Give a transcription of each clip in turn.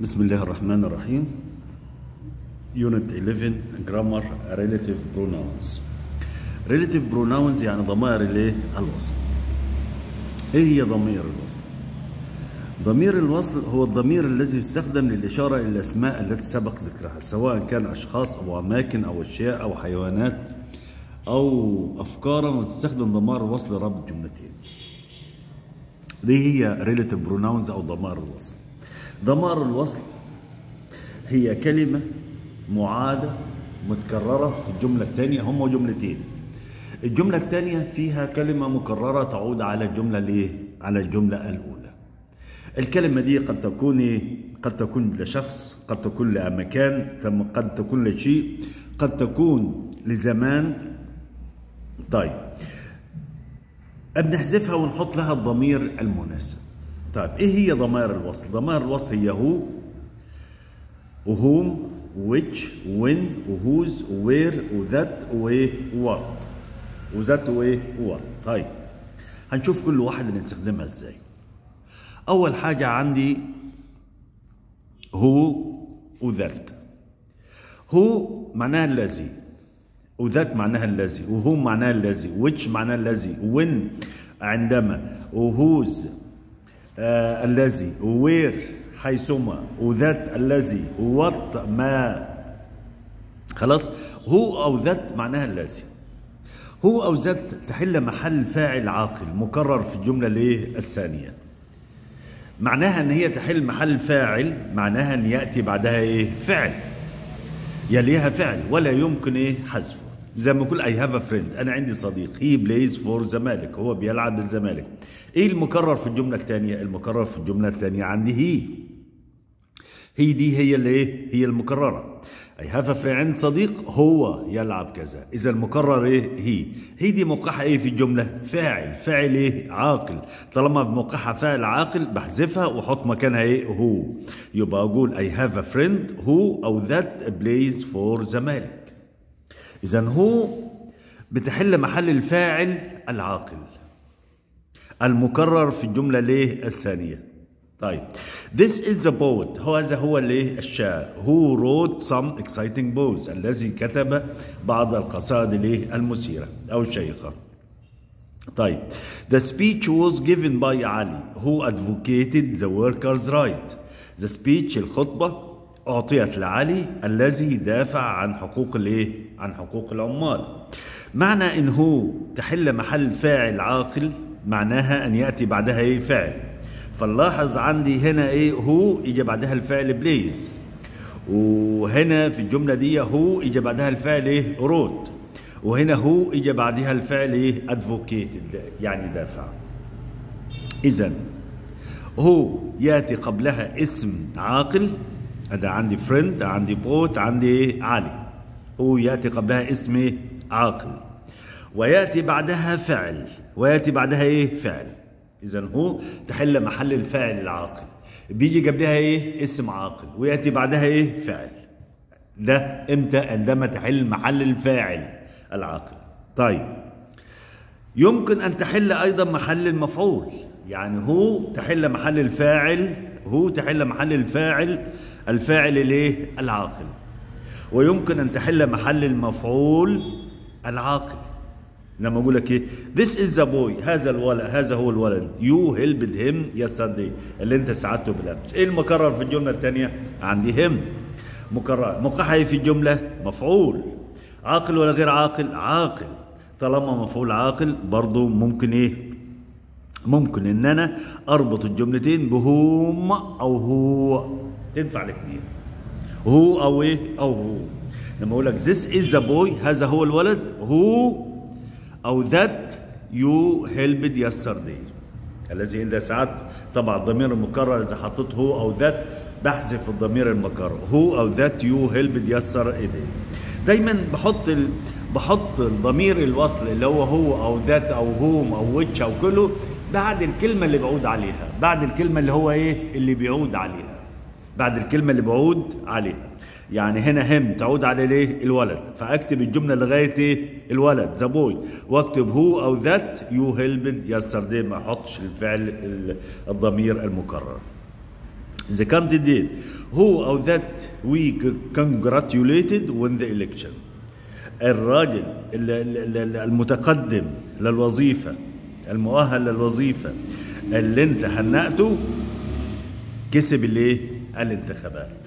بسم الله الرحمن الرحيم Unit 11 Grammar Relative Pronouns Relative Pronouns يعني ضمائر الايه؟ الوصل ايه هي ضمير الوصل؟ ضمير الوصل هو الضمير الذي يستخدم للإشارة إلى الأسماء التي سبق ذكرها سواء كان أشخاص أو أماكن أو أشياء أو حيوانات أو أفكارا وتستخدم ضمائر الوصل لربط جملتين دي هي relative pronouns أو ضمائر الوصل ضمائر الوصل هي كلمة معادة متكررة في الجملة الثانية هم جملتين الجملة الثانية فيها كلمة مكررة تعود على الجملة ليه؟ على الجملة الأولى الكلمة دي قد تكون إيه؟ قد تكون لشخص قد تكون لمكان ثم قد تكون لشيء قد تكون لزمان طيب بنحذفها ونحط لها الضمير المناسب طيب ايه هي ضمائر الوصل ضمائر الوصل هي هو وهوم which وين وهوز ووير وذات ووات وذات ووات طيب هنشوف كل واحد نستخدمها ازاي اول حاجه عندي هو وذات هو معناها الذي وذات معناها الذي وهو معناها الذي which معناها الذي وين عندما وهوز آه الذي ووير حيثما وذات الذي وات ما خلاص هو او ذات معناها الذي هو او ذات تحل محل فاعل عاقل مكرر في الجمله الايه الثانيه معناها ان هي تحل محل فاعل معناها ان ياتي بعدها ايه فعل يليها فعل ولا يمكن ايه حذفه زي ما اقول اي هاف ا فريند انا عندي صديق هي بلايز فور زمالك هو بيلعب بالزمالك ايه المكرر في الجمله الثانيه المكرر في الجمله الثانيه عندي هي هي دي هي اللي ايه هي المكرره اي هاف ا فريند صديق هو يلعب كذا اذا المكرر ايه هي هي دي موقعها ايه في الجمله فاعل فاعل ايه عاقل طالما بموقعها فاعل عاقل بحذفها واحط مكانها ايه هو يبقى اقول اي هاف ا فريند هو او ذات بلايز فور زمالك إذا هو بتحل محل الفاعل العاقل المكرر في الجملة ليه الثانية طيب This is the poet هو هذا هو ليه الشاعر who wrote some exciting poems الذي كتب بعض القصائد ليه المثيرة أو الشيقة طيب The speech was given by Ali who advocated the workers' right The speech الخطبة أعطيت لعلي الذي دافع عن حقوق الإيه؟ عن حقوق العمال. معنى إن هو تحل محل فاعل عاقل معناها أن يأتي بعدها إيه؟ فعل. فنلاحظ عندي هنا إيه؟ هو يجي بعدها الفعل بليز. وهنا في الجملة دي هو يجي بعدها الفعل إيه؟ رود. وهنا هو يجي بعدها الفعل إيه؟ advocated يعني دافع. إذا هو يأتي قبلها اسم عاقل هذا عندي فريند عندي بوت عندي علي هو ياتي قبلها اسم عاقل وياتي بعدها فعل وياتي بعدها ايه فعل اذا هو تحل محل الفاعل العاقل بيجي قبلها ايه اسم عاقل وياتي بعدها ايه فعل ده امتى عندما تحل محل الفاعل العاقل طيب يمكن ان تحل ايضا محل المفعول يعني هو تحل محل الفاعل هو تحل محل الفاعل الفاعل الايه العاقل ويمكن ان تحل محل المفعول العاقل لما اقول لك ايه this is the boy هذا الولد هذا هو الولد you helped him yesterday اللي انت ساعدته بالامس ايه المكرر في الجمله الثانيه عندي هم مكرر موقعها في الجمله مفعول عاقل ولا غير عاقل عاقل طالما مفعول عاقل برضه ممكن ايه ممكن ان انا اربط الجملتين بهم او هو تنفع الاثنين هو او ايه او هو لما اقول لك this is the boy هذا هو الولد هو او that you helped yesterday الذي اذا ساعدت طبعا الضمير المكرر اذا حطيت هو او that بحذف الضمير المكرر هو او that you helped yesterday دايما بحط ال... بحط الضمير الوصل اللي هو هو او ذات او هوم او ويتش او كله بعد الكلمه اللي بعود عليها بعد الكلمه اللي هو ايه اللي بيعود عليها بعد الكلمة اللي بعود عليها يعني هنا هم تعود على ليه الولد فاكتب الجملة لغاية ايه الولد ذا بوي واكتب هو او ذات يو هيلبد يسترداي ما احطش الفعل الضمير المكرر the candidate who or that we congratulated won the election الراجل ال- ال- ال- المتقدم للوظيفة المؤهل للوظيفة اللي انت هنأته كسب الايه الانتخابات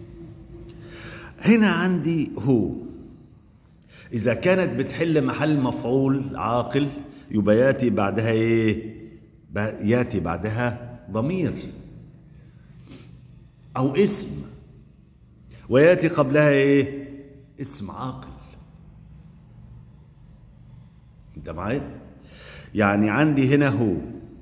هنا عندي هو إذا كانت بتحل محل مفعول عاقل يبقى يأتي بعدها إيه؟ ب- يأتي بعدها ضمير أو اسم ويأتي قبلها إيه؟ اسم عاقل أنت معايا؟ يعني عندي هنا هو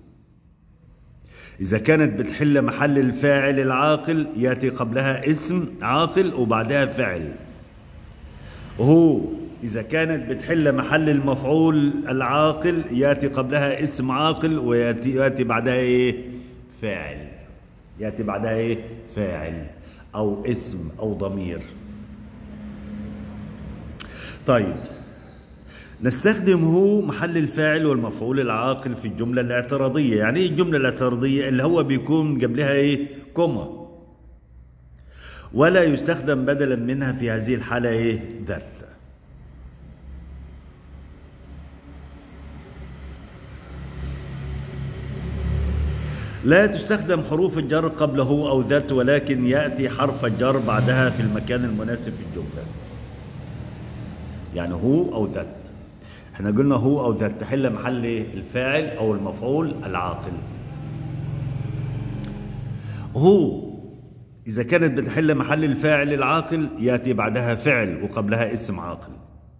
إذا كانت بتحل محل الفاعل العاقل يأتي قبلها اسم عاقل وبعدها فعل هو إذا كانت بتحل محل المفعول العاقل يأتي قبلها اسم عاقل ويأتي يأتي بعدها إيه؟ فاعل يأتي بعدها إيه؟ فاعل أو اسم أو ضمير طيب نستخدم هو محل الفاعل والمفعول العاقل في الجملة الاعتراضية يعني ايه الجملة الاعتراضية اللي هو بيكون قبلها ايه كوما ولا يستخدم بدلا منها في هذه الحالة ايه ذات لا تستخدم حروف الجر قبل هو أو ذات ولكن يأتي حرف الجر بعدها في المكان المناسب في الجملة يعني هو أو ذات احنا قلنا هو أو ذات تحل محل الفاعل أو المفعول العاقل هو إذا كانت بتحل محل الفاعل العاقل يأتي بعدها فعل وقبلها اسم عاقل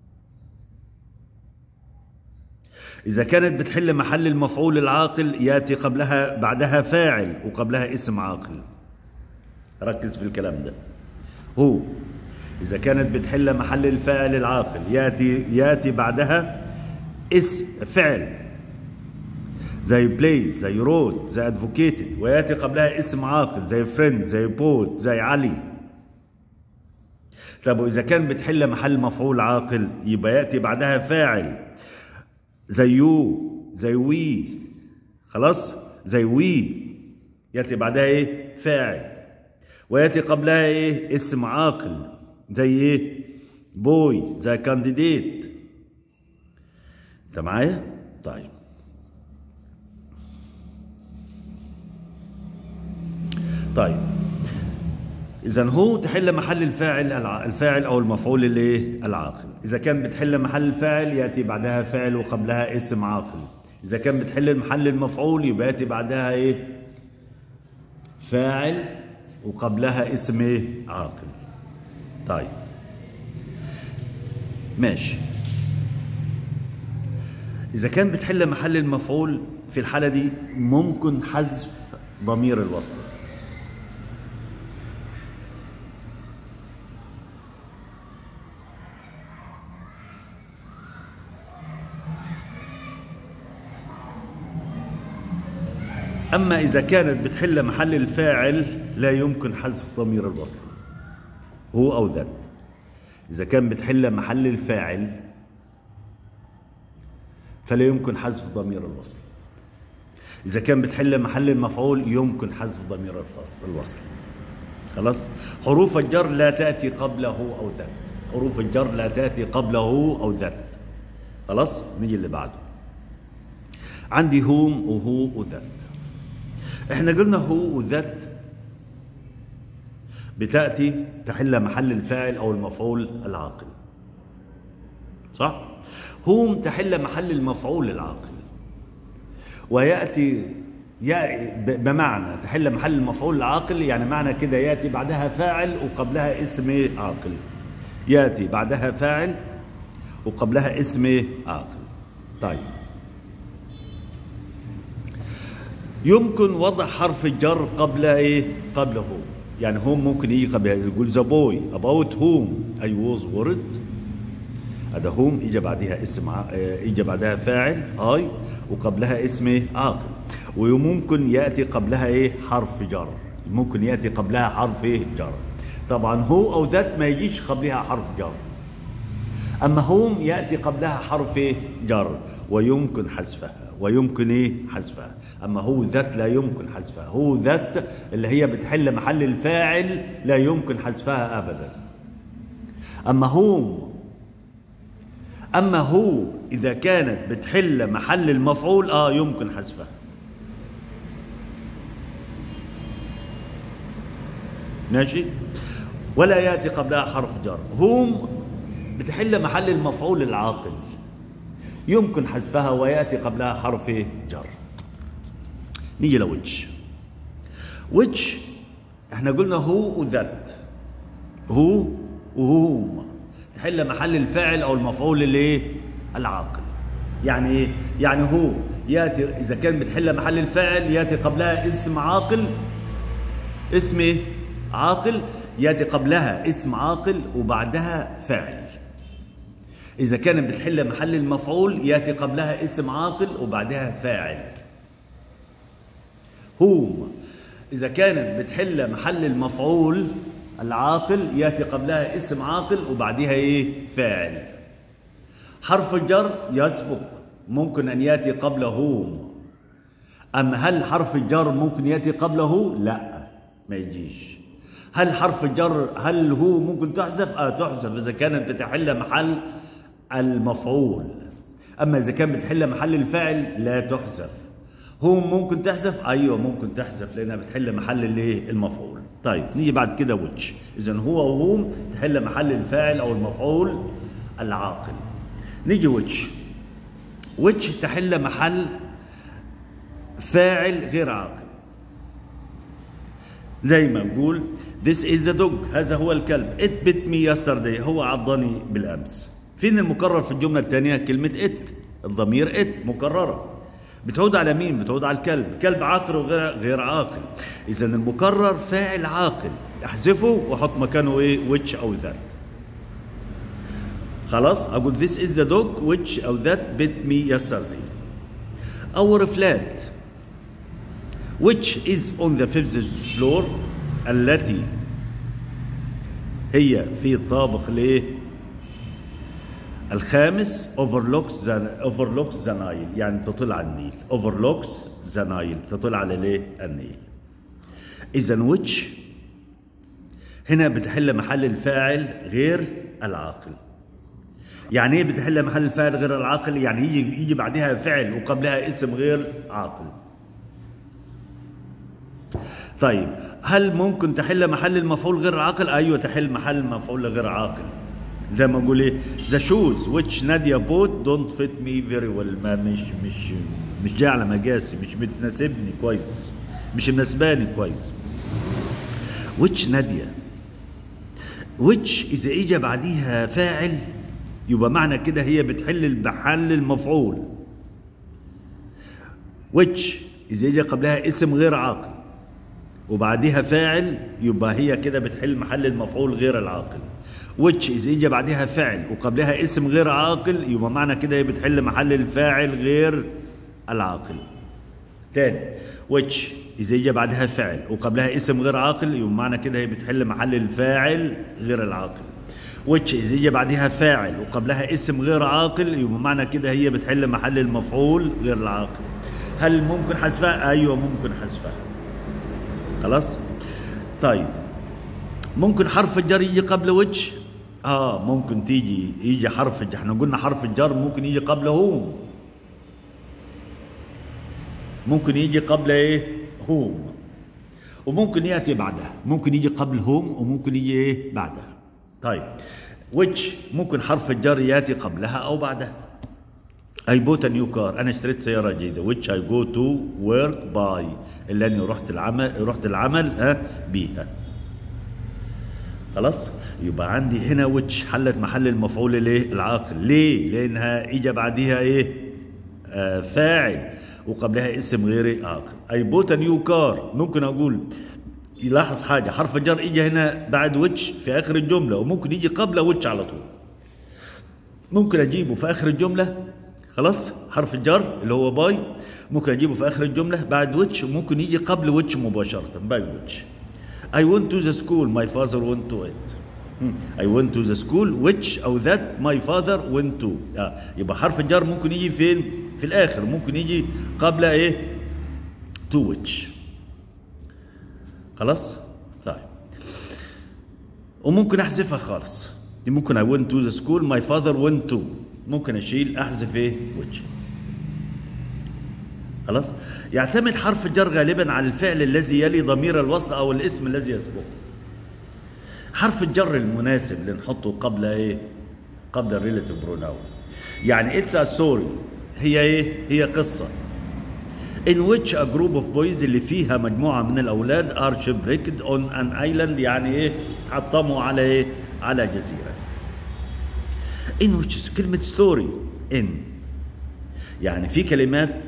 إذا كانت بتحل محل المفعول العاقل يأتي قبلها بعدها فاعل وقبلها اسم عاقل ركز في الكلام ده هو إذا كانت بتحل محل الفاعل العاقل يأتي يأتي بعدها اس فعل زي بلاي زي رود زي ادفوكيتد وياتي قبلها اسم عاقل زي فريند زي بوت زي علي طب واذا كان بتحل محل مفعول عاقل يبقى ياتي بعدها فاعل زي يو زي وي خلاص زي وي ياتي بعدها ايه فاعل وياتي قبلها ايه اسم عاقل زي ايه بوي زي كانديديت انت معايا طيب طيب اذا هو تحل محل الفاعل الع- الفاعل او المفعول الايه العاقل اذا كان بتحل محل الفاعل ياتي بعدها فعل وقبلها اسم عاقل اذا كان بتحل محل المفعول يبقى ياتي بعدها ايه فاعل وقبلها اسم ايه عاقل طيب ماشي إذا كان بتحل محل المفعول في الحالة دي ممكن حذف ضمير الوصل أما إذا كانت بتحل محل الفاعل لا يمكن حذف ضمير الوصل هو أو ذات إذا كان بتحل محل الفاعل فلا يمكن حذف ضمير الوصل إذا كان بتحل محل المفعول يمكن حذف ضمير الفصل الوصل خلاص حروف الجر لا تأتي قبله أو ذات حروف الجر لا تأتي قبله أو ذات خلاص نيجي اللي بعده عندي هوم وهو وذات احنا قلنا هو وذات بتأتي تحل محل الفاعل أو المفعول العاقل صح؟ هم تحل محل المفعول العاقل ويأتي يا- ب- بمعنى تحل محل المفعول العاقل يعني معنى كده يأتي بعدها فاعل وقبلها اسم عاقل يأتي بعدها فاعل وقبلها اسم عاقل طيب يمكن وضع حرف الجر قبل ايه قبل هو يعني هم ممكن يجي قبل يقول ذا بوي about whom I was worried هذا هم اجى بعدها اسم ع... آه، اجى بعدها فاعل اي وقبلها اسم عاقل وممكن ياتي قبلها ايه حرف جر ممكن ياتي قبلها حرف ايه جر طبعا هو او ذات ما يجيش قبلها حرف جر اما هم ياتي قبلها حرف ايه جر ويمكن حذفها ويمكن ايه حذفها اما هو ذات لا يمكن حذفها هو ذات اللي هي بتحل محل الفاعل لا يمكن حذفها ابدا اما هو اما هو اذا كانت بتحل محل المفعول اه يمكن حذفها ماشي ولا ياتي قبلها حرف جر هم بتحل محل المفعول العاقل يمكن حذفها وياتي قبلها حرف جر نيجي لوجه وجه احنا قلنا هو وذات هو وهم تحل محل الفاعل او المفعول الايه العاقل يعني ايه يعني هو ياتي اذا كان بتحل محل الفاعل ياتي قبلها اسم عاقل اسم ايه عاقل ياتي قبلها اسم عاقل وبعدها فاعل إذا كانت بتحل محل المفعول يأتي قبلها اسم عاقل وبعدها فاعل هم إذا كانت بتحل محل المفعول العاقل يأتي قبلها اسم عاقل وبعدها إيه فاعل حرف الجر يسبق ممكن أن يأتي قبله هم أما هل حرف الجر ممكن يأتي قبله لا ما يجيش هل حرف الجر هل هو ممكن تحذف اه تحذف اذا كانت بتحل محل المفعول اما اذا كان بتحل محل الفاعل لا تحذف هو ممكن تحذف ايوه ممكن تحذف لانها بتحل محل الايه المفعول طيب نيجي بعد كده وتش اذا هو وهم تحل محل الفاعل او المفعول العاقل نيجي وتش وتش تحل محل فاعل غير عاقل زي ما نقول This is the dog هذا هو الكلب It bit me yesterday هو عضني بالأمس فين المكرر في الجملة الثانية كلمة it الضمير it مكررة بتعود على مين بتعود على الكلب كلب عاقل وغير غير عاقل إذا المكرر فاعل عاقل احذفه واحط مكانه ايه which أو that خلاص أقول this is the dog which أو that bit me yesterday our flat which is on the fifth floor التي هي في الطابق الايه الخامس overlooks the overlooks the Nile يعني تطل على النيل overlooks the Nile تطل على الايه النيل اذا which هنا بتحل محل الفاعل غير العاقل يعني ايه بتحل محل الفاعل غير العاقل يعني يجي يجي بعدها فعل وقبلها اسم غير عاقل طيب هل ممكن تحل محل المفعول غير عاقل؟ ايوه تحل محل المفعول غير عاقل. زي ما نقول ايه؟ ذا شوز which نادية بوت دونت فيت مي فيري ويل ما مش مش مش جاي على مقاسي مش بتناسبني كويس مش مناسباني كويس. which نادية which إذا إجا بعديها فاعل يبقى معنى كده هي بتحل محل المفعول. which إذا إجا قبلها اسم غير عاقل. وبعدها فاعل يبقى هي كده بتحل محل المفعول غير العاقل which إذا إجا بعدها فعل وقبلها اسم غير عاقل يبقى معنى كده هي بتحل محل الفاعل غير العاقل تاني which إذا إجا بعدها فعل وقبلها اسم غير عاقل يبقى معنى كده هي بتحل محل الفاعل غير العاقل which إذا إجا بعدها فاعل وقبلها اسم غير عاقل يبقى معنى كده هي بتحل محل المفعول غير العاقل هل ممكن حذفها؟ أيوه ممكن حذفها خلاص طيب ممكن حرف الجر يجي قبل وجه اه ممكن تيجي يجي حرف الجر احنا قلنا حرف الجر ممكن يجي قبله ممكن يجي قبل ايه هوم وممكن ياتي بعدها ممكن يجي قبل هوم وممكن يجي ايه بعدها طيب which ممكن حرف الجر ياتي قبلها او بعدها I bought a new car انا اشتريت سياره جديده which I go to work by اللي انا رحت العمل رحت العمل ها بيها خلاص يبقى عندي هنا which حلت محل المفعول الايه العاقل ليه لانها اجى بعديها ايه آه فاعل وقبلها اسم غير عاقل I bought a new car ممكن اقول يلاحظ حاجه حرف الجر اجى هنا بعد which في اخر الجمله وممكن يجي قبل which على طول ممكن اجيبه في اخر الجمله خلاص حرف الجر اللي هو باي ممكن اجيبه في اخر الجمله بعد ويتش وممكن يجي قبل ويتش مباشره باي ويتش I went to the school my father went to it I went to the school which او that my father went to آه. يبقى حرف الجر ممكن يجي فين في الاخر ممكن يجي قبل ايه تو which خلاص طيب وممكن احذفها خالص دي ممكن I went to the school my father went to ممكن اشيل احذف ايه which خلاص يعتمد حرف الجر غالبا على الفعل الذي يلي ضمير الوصل او الاسم الذي يسبقه حرف الجر المناسب اللي نحطه قبل ايه قبل الريلاتيف بروناون يعني اتس ا ستوري هي ايه هي قصه in which a group of boys اللي فيها مجموعه من الاولاد are shipwrecked on an island يعني ايه تحطموا على ايه على جزيره in which كلمه ستوري in يعني في كلمات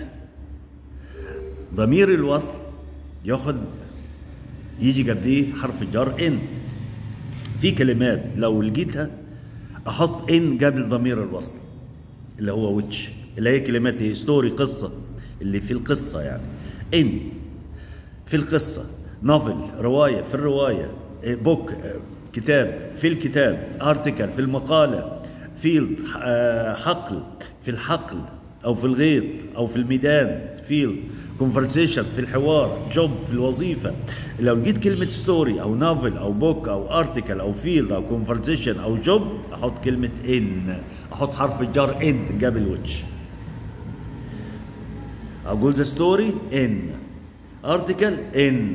ضمير الوصل ياخد يجي قبليه حرف الجر ان في كلمات لو لقيتها احط ان قبل ضمير الوصل اللي هو ويتش اللي هي كلمات ايه ستوري قصه اللي في القصه يعني ان في القصه نوفل روايه في الروايه بوك كتاب في الكتاب ارتكل في المقاله فيلد حقل في الحقل او في الغيط او في الميدان فيلد كونفرسيشن في الحوار جوب في الوظيفه لو لقيت كلمه ستوري او نوفل او بوك او ارتكل او فيلد او كونفرسيشن او جوب احط كلمه ان احط حرف الجر ان قبل ويتش اقول ذا ستوري ان ارتكل ان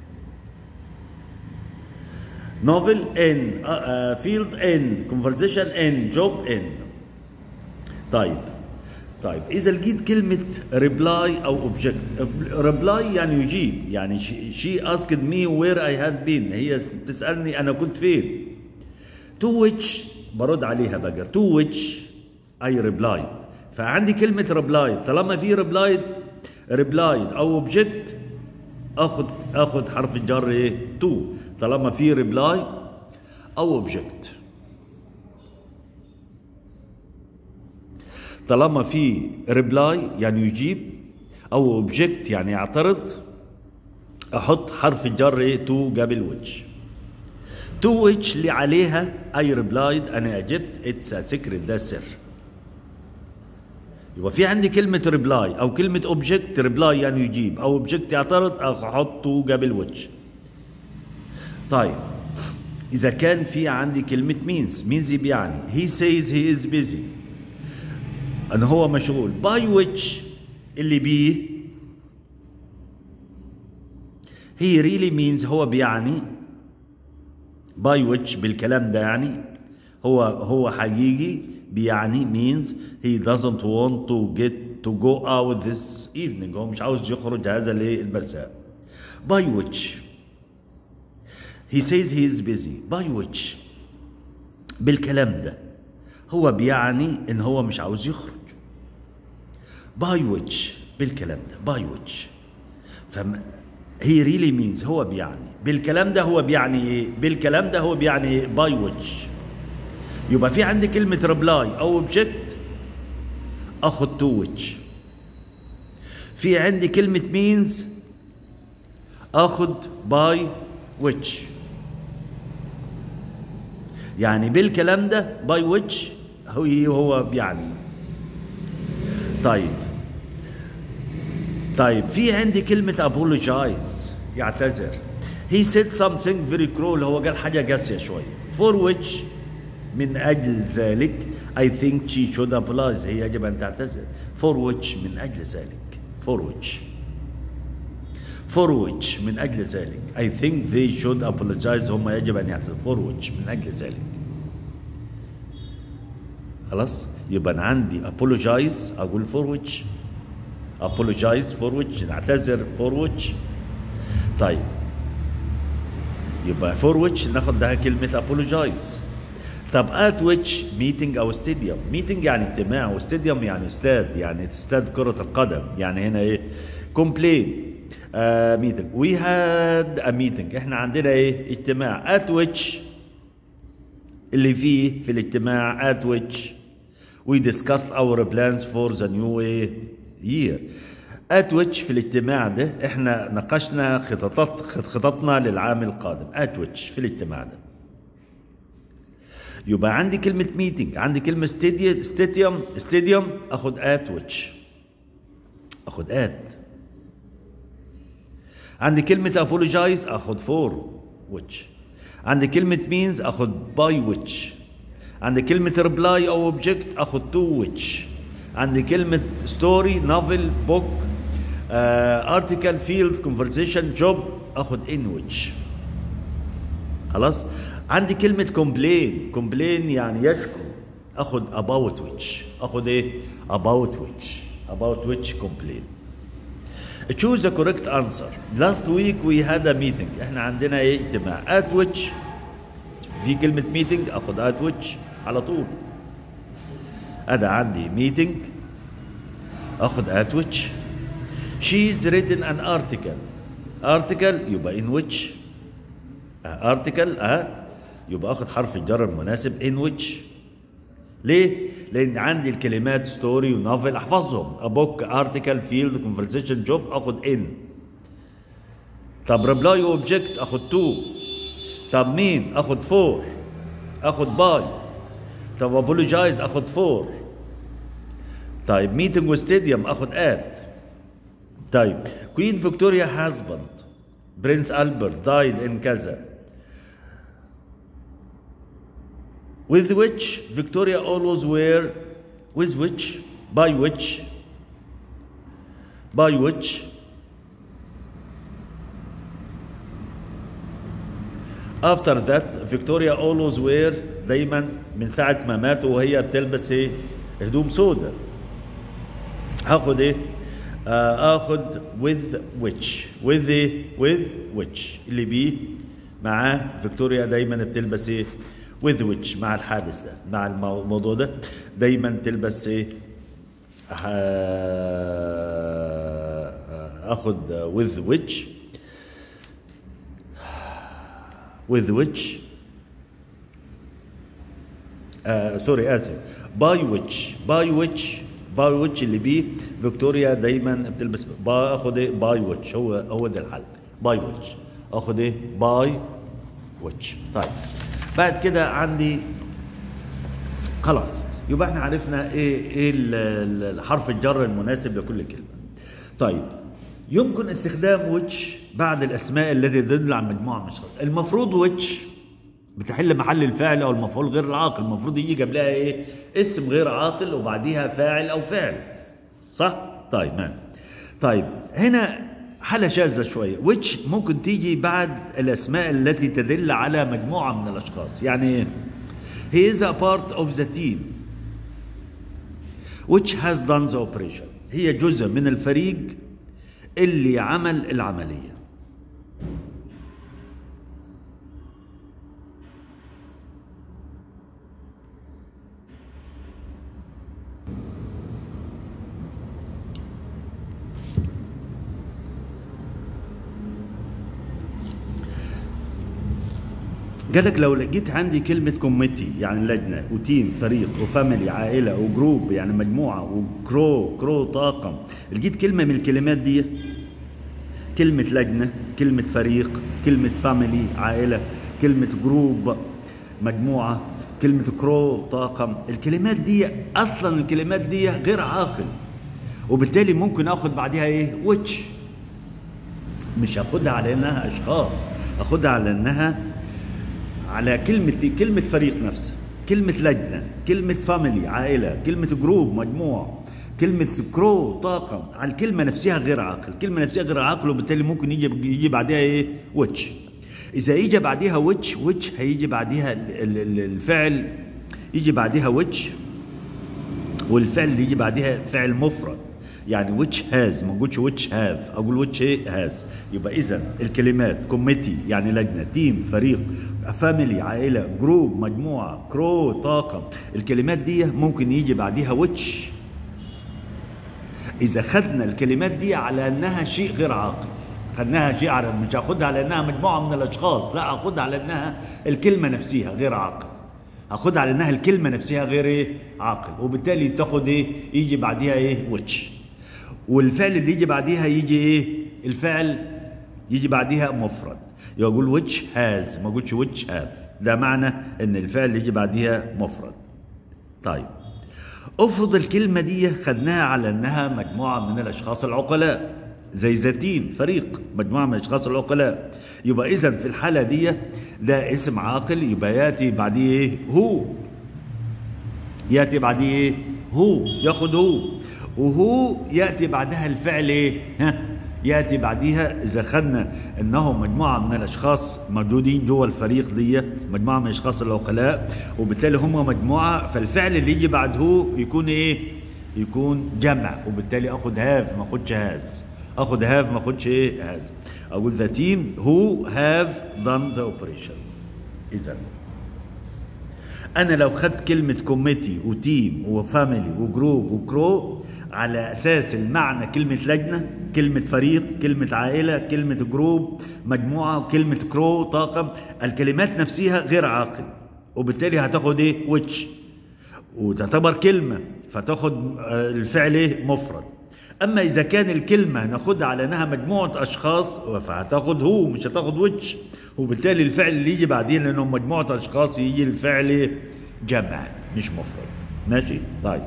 نوفل ان فيلد ان كونفرسيشن ان جوب ان طيب طيب اذا لقيت كلمه ريبلاي او اوبجكت ريبلاي يعني يجيب يعني شي اسكد مي وير اي هاد بين هي بتسالني انا كنت فين تو ويتش برد عليها بقى تو ويتش اي ريبلاي فعندي كلمه ريبلاي طالما في ريبلاي ريبلاي او اوبجكت اخد اخد حرف الجر ايه تو طالما في ريبلاي او اوبجكت طالما في ريبلاي يعني يجيب او اوبجكت يعني يعترض احط حرف الجر ايه تو قبل ويتش تو ويتش اللي عليها اي ريبلايد انا اجبت اتس ا سيكريت ده سر يبقى في عندي كلمة ريبلاي أو كلمة أوبجكت ريبلاي يعني يجيب أو أوبجكت يعترض أحطه قبل ويتش طيب إذا كان في عندي كلمة مينز مينز بيعني he says he is busy ان هو مشغول باي ويتش اللي بيه هي ريلي مينز هو بيعني باي ويتش بالكلام ده يعني هو هو حقيقي بيعني means he doesn't want to get to go out this evening هو مش عاوز يخرج هذا المساء by which he says he is busy by which بالكلام ده هو بيعني ان هو مش عاوز يخرج باي ويتش بالكلام ده باي ويتش فم هي ريلي مينز هو بيعني بالكلام ده هو بيعني ايه بالكلام ده هو بيعني ايه باي ويتش يبقى في عندي كلمة ريبلاي او اوبجكت اخد تو ويتش في عندي كلمة مينز اخد باي ويتش يعني بالكلام ده باي ويتش هو هو بيعني طيب طيب في عندي كلمة apologize يعتذر he said something very cruel هو قال حاجة قاسية شوية for which من أجل ذلك I think she should apologize هي يجب أن تعتذر for which من أجل ذلك for which for which من أجل ذلك I think they should apologize هم يجب أن يعتذروا for which من أجل ذلك خلاص يبقى أنا عندي apologize أقول for which apologize for which نعتذر for which طيب يبقى for which ناخد ده كلمة apologize طب at which meeting أو stadium meeting يعني اجتماع وستاديوم يعني استاد يعني استاد كرة القدم يعني هنا ايه complain uh, meeting we had a meeting احنا عندنا ايه اجتماع at which اللي فيه في الاجتماع at which we discussed our plans for the new year at which في الاجتماع ده احنا ناقشنا خططات خططنا للعام القادم at which في الاجتماع ده يبقى عندي كلمة ميتنج عندي كلمة ستاديوم ستاديوم اخد at which اخد at عندي كلمة apologize اخد for which عندي كلمة means اخد by which عندي كلمة reply او object اخد to which عندي كلمة story novel book uh, article field conversation job اخد in which خلاص عندي كلمة complain complain يعني يشكو اخد about which اخد ايه about which about which complain choose the correct answer last week we had a meeting احنا عندنا ايه اجتماع at which في كلمة meeting اخد at which على طول انا عندي meeting اخد at which she's written an article article يبقى in which article اه يبقى اخد حرف الجر المناسب in which ليه؟ لأن عندي الكلمات ستوري ونوفل أحفظهم a book article field conversation job أخد in طب reply object أخد to طب مين؟ أخد for أخد by طب apologize أخد for طيب meeting وستاديوم أخد at طيب Queen Victoria husband Prince Albert died in كذا with which Victoria always wear with which by which by which after that Victoria always wear دايما من ساعة ما مات وهي بتلبس ايه هدوم سوداء هاخد ايه آه اخد with which with ايه with which اللي بيه معاه فيكتوريا دايما بتلبس ايه with which مع الحادث ده مع الموضوع ده دايما تلبس ايه اخد with which with which آه سوري اسف by which by which by which اللي بيه فيكتوريا دايما بتلبس با اخد ايه باي which هو هو ده الحل باي which اخد ايه باي which طيب بعد كده عندي خلاص يبقى احنا عرفنا ايه ايه الحرف الجر المناسب لكل كلمه طيب يمكن استخدام ويتش بعد الاسماء التي تدل على مجموعه من الاشخاص المفروض ويتش بتحل محل الفاعل او المفعول غير العاقل المفروض يجي قبلها ايه اسم غير عاقل وبعديها فاعل او فعل صح طيب ما طيب هنا حالة شاذة شوية which ممكن تيجي بعد الأسماء التي تدل على مجموعة من الأشخاص يعني he is a part of the team which has done the operation هي جزء من الفريق اللي عمل العملية قالك لو لقيت عندي كلمة كوميتي يعني لجنة وتيم فريق وفاميلي عائلة وجروب يعني مجموعة وكرو كرو طاقم لقيت كلمة من الكلمات دي كلمة لجنة كلمة فريق كلمة فاميلي عائلة كلمة جروب مجموعة كلمة كرو طاقم الكلمات دي أصلا الكلمات دي غير عاقل وبالتالي ممكن اخد بعدها ايه ويتش مش هاخدها على انها اشخاص اخدها على انها على كلمة كلمة فريق نفسه كلمة لجنة كلمة فاميلي عائلة كلمة جروب مجموعة كلمة كرو طاقم على الكلمة نفسها غير عاقل الكلمة نفسها غير عاقل وبالتالي ممكن يجي يجي بعدها ايه ويتش إذا يجي بعدها ويتش ويتش هيجي بعدها ال- ال- الفعل يجي بعدها ويتش والفعل اللي يجي بعدها فعل مفرد يعني which has ما اقولش which have اقول which has يبقى اذا الكلمات كوميتي يعني لجنه تيم فريق فاميلي عائله جروب مجموعه كرو طاقم الكلمات دي ممكن يجي بعدها which اذا خدنا الكلمات دي على انها شيء غير عاقل خدناها شيء على مش هاخدها على انها مجموعه من الاشخاص لا هاخدها على انها الكلمه نفسها غير عاقل هاخدها على انها الكلمه نفسها غير ايه عاقل وبالتالي تاخد ايه يجي بعديها ايه وتش والفعل اللي يجي بعديها يجي ايه الفعل يجي بعديها مفرد يقول which has ما اقولش which have ده معنى ان الفعل اللي يجي بعديها مفرد طيب افرض الكلمة دي خدناها على انها مجموعة من الاشخاص العقلاء زي ذاتين فريق مجموعة من الاشخاص العقلاء يبقى اذا في الحالة دي ده اسم عاقل يبقى ياتي بعديه ايه هو ياتي بعديه ايه هو ياخد هو وهو ياتي بعدها الفعل ايه ها ياتي بعديها اذا خدنا انهم مجموعه من الاشخاص موجودين جوه الفريق دي مجموعه من الاشخاص العقلاء وبالتالي هم مجموعه فالفعل اللي يجي بعد هو يكون ايه يكون جمع وبالتالي اخد هاف ما اخدش هاز اخد هاف ما اخدش ايه هاز اقول ذا تيم هو هاف done ذا اوبريشن اذا انا لو خدت كلمه كوميتي وتيم وفاميلي وجروب وكرو على اساس المعنى كلمه لجنه كلمه فريق كلمه عائله كلمه جروب مجموعه كلمه كرو طاقم الكلمات نفسها غير عاقل وبالتالي هتاخد ايه ويتش وتعتبر كلمه فتاخد آه، الفعل ايه مفرد اما اذا كان الكلمه ناخدها على انها مجموعه اشخاص فهتاخد هو مش هتاخد ويتش وبالتالي الفعل اللي يجي بعدين لانهم مجموعه اشخاص يجي الفعل جمع مش مفرد ماشي طيب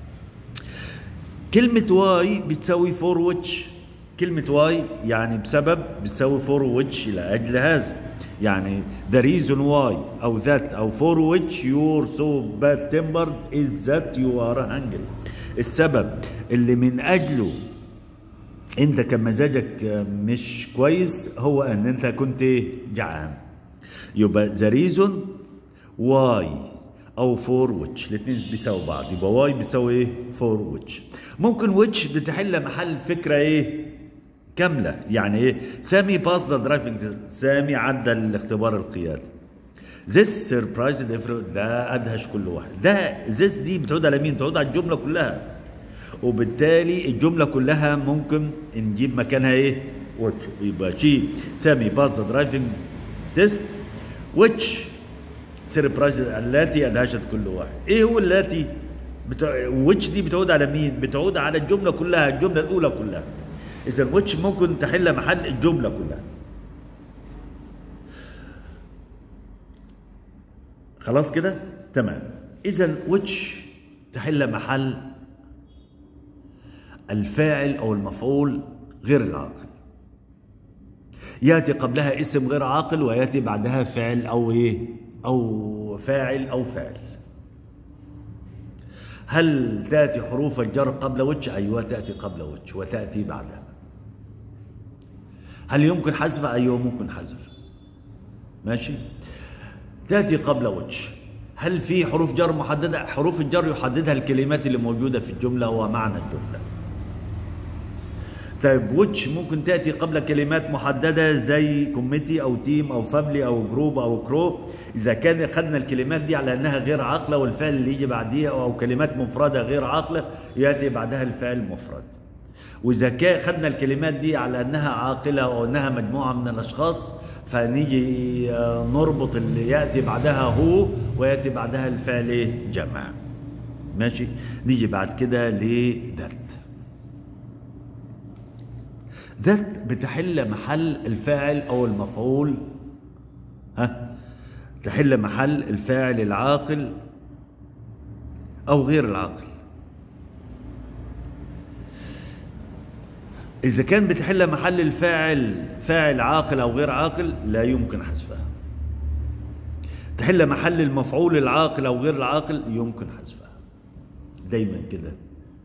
كلمة واي بتساوي فور ويتش كلمة واي يعني بسبب بتساوي فور ويتش لأجل هذا يعني the reason why أو that أو for which you're so bad tempered is that you are hungry السبب اللي من أجله أنت كان مزاجك مش كويس هو أن أنت كنت جعان يبقى the reason why او فور ويتش الاثنين بيساووا بعض يبقى واي بيساوي ايه فور ويتش ممكن ويتش بتحل محل فكره ايه كامله يعني ايه سامي باس ذا درايفنج سامي عدى الاختبار القيادي This surprised everyone ده ادهش كل واحد ده this دي بتعود على مين بتعود على الجمله كلها وبالتالي الجمله كلها ممكن نجيب مكانها ايه ويتش يبقى شي سامي باس ذا درايفنج تيست which سيربرايز التي ادهشت كل واحد ايه هو التي بتع... ويتش دي بتعود على مين بتعود على الجمله كلها الجمله الاولى كلها اذا ويتش ممكن تحل محل الجمله كلها خلاص كده تمام اذا ويتش تحل محل الفاعل او المفعول غير العاقل ياتي قبلها اسم غير عاقل وياتي بعدها فعل او ايه او فاعل او فعل هل تاتي حروف الجر قبل وجه ايوه تاتي قبل وجه وتاتي بعدها هل يمكن حذفها ايوه ممكن حذفها ماشي تاتي قبل وجه هل في حروف جر محدده حروف الجر يحددها الكلمات اللي موجوده في الجمله ومعنى الجمله طيب ويتش ممكن تاتي قبل كلمات محدده زي كوميتي او تيم او فاملي او جروب او كرو اذا كان خدنا الكلمات دي على انها غير عاقله والفعل اللي يجي بعديها او كلمات مفرده غير عاقله ياتي بعدها الفعل مفرد واذا كان خدنا الكلمات دي على انها عاقله او انها مجموعه من الاشخاص فنيجي نربط اللي ياتي بعدها هو وياتي بعدها الفعل جمع ماشي نيجي بعد كده لذات ذات بتحل محل الفاعل او المفعول ها تحل محل الفاعل العاقل او غير العاقل اذا كان بتحل محل الفاعل فاعل عاقل او غير عاقل لا يمكن حذفها تحل محل المفعول العاقل او غير العاقل يمكن حذفها دايما كده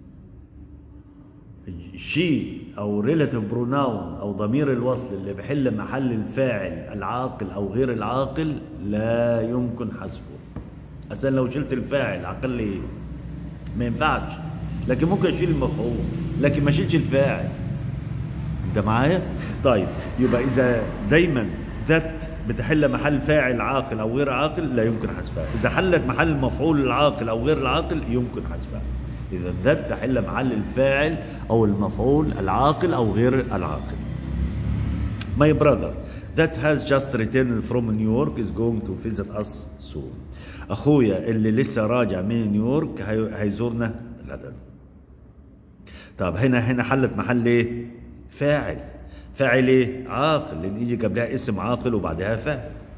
شيء او ريلاتيف بروناون او ضمير الوصل اللي بيحل محل الفاعل العاقل او غير العاقل لا يمكن حذفه اصلا لو شلت الفاعل عقل لي ايه ما ينفعش لكن ممكن اشيل المفعول لكن ما اشيلش الفاعل انت معايا طيب يبقى اذا دايما ذات بتحل محل فاعل عاقل او غير عاقل لا يمكن حذفها اذا حلت محل المفعول العاقل او غير العاقل يمكن حذفها إذا ذات تحل محل الفاعل أو المفعول العاقل أو غير العاقل. My brother that has just returned from New York is going to visit us soon. أخويا اللي لسه راجع من نيويورك هيزورنا غدا. طب هنا هنا حلت محل ايه؟ فاعل. فاعل ايه؟ عاقل لأن يجي قبلها اسم عاقل وبعدها فاعل.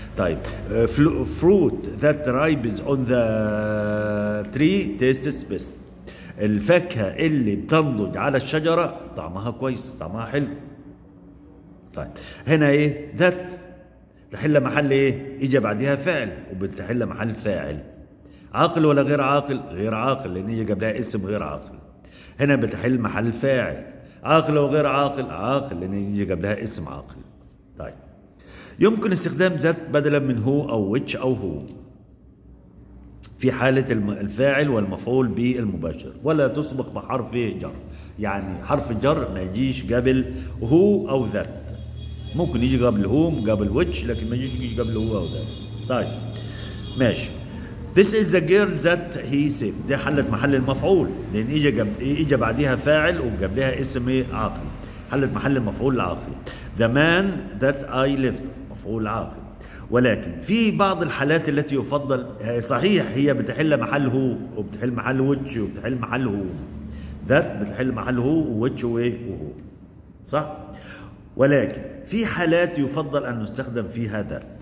طيب fruit that ripens on the tree tastes best الفاكهة اللي بتنضج على الشجرة طعمها كويس طعمها حلو طيب هنا ايه ذات تحل محل ايه يجي بعدها فعل وبتحل محل فاعل عاقل ولا غير عاقل غير عاقل لان يجي قبلها اسم غير عاقل هنا بتحل محل فاعل عاقل وغير عاقل عاقل لان يجي قبلها اسم عاقل طيب يمكن استخدام ذات بدلا من هو او ويتش او هو في حالة الم- الفاعل والمفعول به المباشر ولا تسبق بحرف جر يعني حرف الجر ما يجيش قبل هو أو ذات ممكن يجي قبل هو قبل ويتش لكن ما يجيش يجي قبل هو أو ذات طيب ماشي This is the girl that he saved دي حلت محل المفعول لأن إجا جب... إجا بعديها فاعل وقبلها اسم إيه؟ عاقل حلت محل المفعول العاقل The man that I left مفعول عاقل ولكن في بعض الحالات التي يفضل آه، صحيح هي بتحل محل هو وبتحل محل ويتش وبتحل محل هو ذات بتحل محل هو وويتش وايه وهو صح ولكن في حالات يفضل ان نستخدم فيها ذات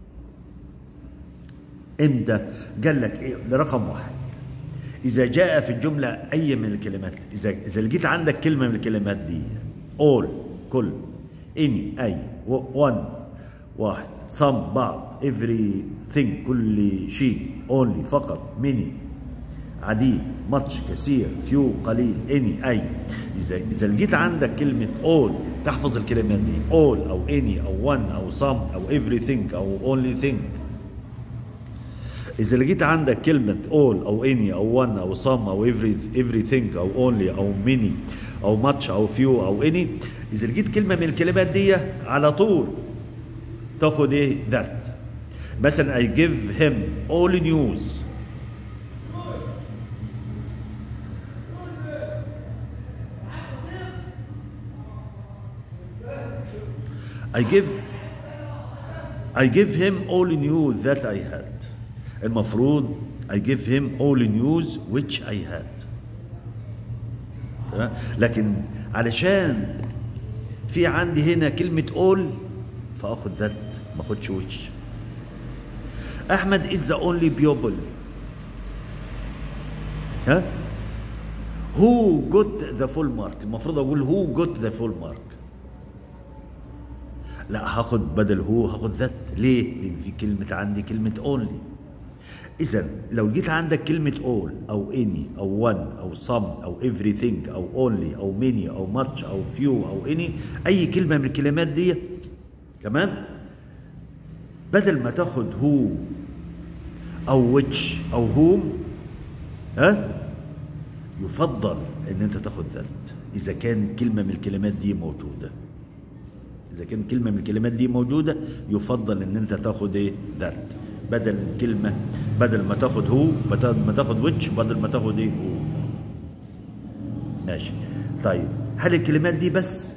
امتى قال لك ايه لرقم واحد اذا جاء في الجمله اي من الكلمات اذا اذا لقيت عندك كلمه من الكلمات دي all كل any اي one واحد some بعض everything كل شيء only فقط many عديد much كثير few قليل any اي اذا اذا لقيت عندك كلمه all تحفظ الكلمات دي all او any او one او some او everything او only thing إذا لقيت عندك كلمة all أو any أو one أو some أو every everything أو only أو many أو much أو few أو any إذا لقيت كلمة من الكلمات دي على طول تاخد إيه that مثلا I give him all news I give I give him all news that I had المفروض I give him all news which I had تمام؟ لكن علشان في عندي هنا كلمة all فاخد that ما اخدش which احمد is the only pupil ها who got the full mark المفروض اقول who got the full mark لا هاخد بدل هو هاخد ذات ليه؟ لان في كلمة عندي كلمة اونلي إذا لو جيت عندك كلمة all أو any أو one أو some أو everything أو only أو many أو much أو few أو any أي كلمة من الكلمات دي تمام؟ بدل ما تاخد هو أو which أو whom ها؟ يفضل إن أنت تاخد ذات إذا كان كلمة من الكلمات دي موجودة. اذا كان كلمه من الكلمات دي موجوده يفضل ان انت تاخد ايه ذات بدل كلمه بدل ما تاخد هو بدل ما تاخد ويتش بدل ما تاخد ايه هو ماشي طيب هل الكلمات دي بس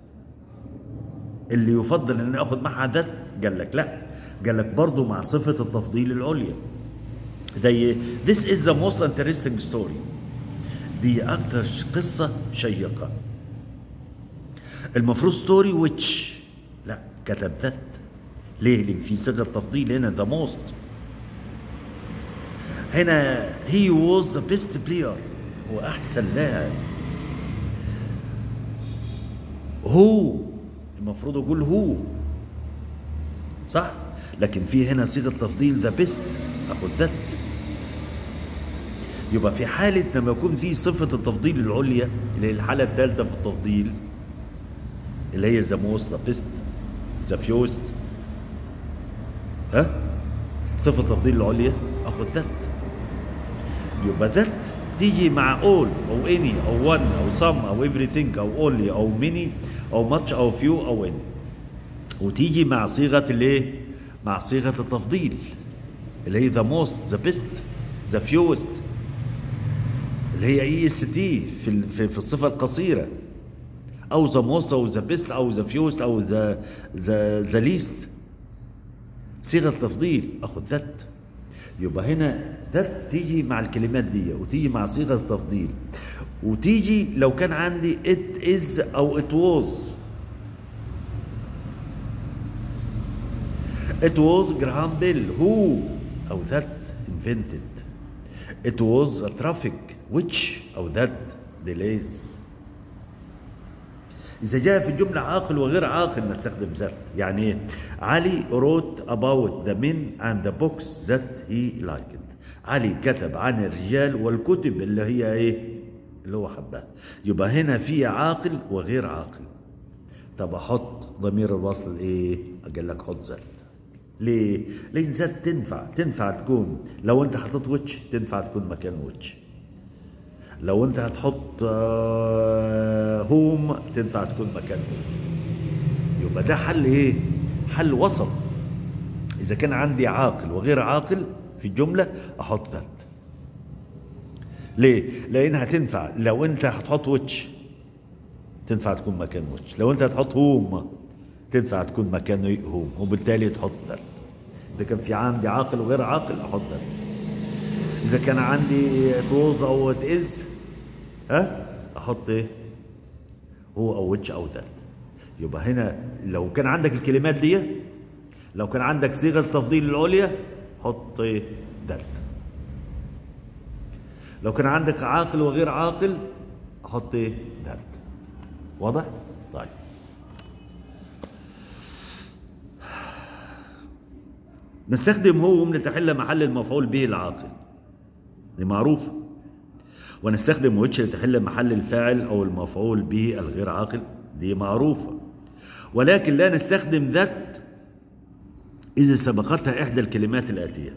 اللي يفضل ان اخد معها ذات قال لك لا قال لك برضه مع صفه التفضيل العليا زي this is the most interesting story دي اكتر قصه شيقه المفروض ستوري ويتش لا كتب ذات ليه؟ لان في صيغه تفضيل هنا ذا موست هنا هي واز ذا بيست بلاير هو احسن لاعب هو المفروض اقول هو صح لكن في هنا صيغه تفضيل ذا بيست اخد ذات يبقى في حاله لما يكون في صفه التفضيل العليا اللي هي الحاله الثالثه في التفضيل اللي هي ذا موست ذا بيست ذا فيوست ها صفة التفضيل العليا اخد ذات يبقى ذات تيجي مع all او any او one او some او everything او only او many او much او few او any وتيجي مع صيغة الايه؟ مع صيغة التفضيل اللي هي the most the best the fewest اللي هي اي اس تي في ال- في في الصفة القصيرة او ذا موست او ذا بيست او ذا فيوست او ذا ذا ذا ليست صيغه تفضيل اخد ذات يبقى هنا ذات تيجي مع الكلمات دي وتيجي مع صيغه التفضيل وتيجي لو كان عندي it is او it was It was Graham Bell who أو that invented. It was a traffic which أو that delays. إذا جاء في الجملة عاقل وغير عاقل نستخدم ذات يعني إيه؟ علي wrote about the men and the books that he liked علي كتب عن الرجال والكتب اللي هي إيه اللي هو حبها يبقى هنا في عاقل وغير عاقل طب أحط ضمير الوصل إيه أقول لك حط ذات ليه؟ لأن ذات تنفع تنفع تكون لو أنت حطيت ويتش تنفع تكون مكان ويتش لو انت هتحط آه، هوم تنفع تكون مكان هوم يبقى ده حل ايه حل وسط اذا كان عندي عاقل وغير عاقل في الجمله احط ذات ليه لانها تنفع لو انت هتحط ويتش تنفع تكون مكان ويتش لو انت هتحط هوم تنفع تكون مكان إيه؟ هوم وبالتالي تحط ذات اذا كان في عندي عاقل وغير عاقل احط ذات اذا كان عندي توز او ات از ها احط ايه هو او ويتش او ذات يبقى هنا لو كان عندك الكلمات دي لو كان عندك صيغه التفضيل العليا حط ايه ذات لو كان عندك عاقل وغير عاقل احط ايه ذات واضح طيب نستخدم هو لتحل محل المفعول به العاقل دي معروفة ونستخدم ويتش لتحل محل الفاعل أو المفعول به الغير عاقل دي معروفة ولكن لا نستخدم ذات إذا سبقتها إحدى الكلمات الآتية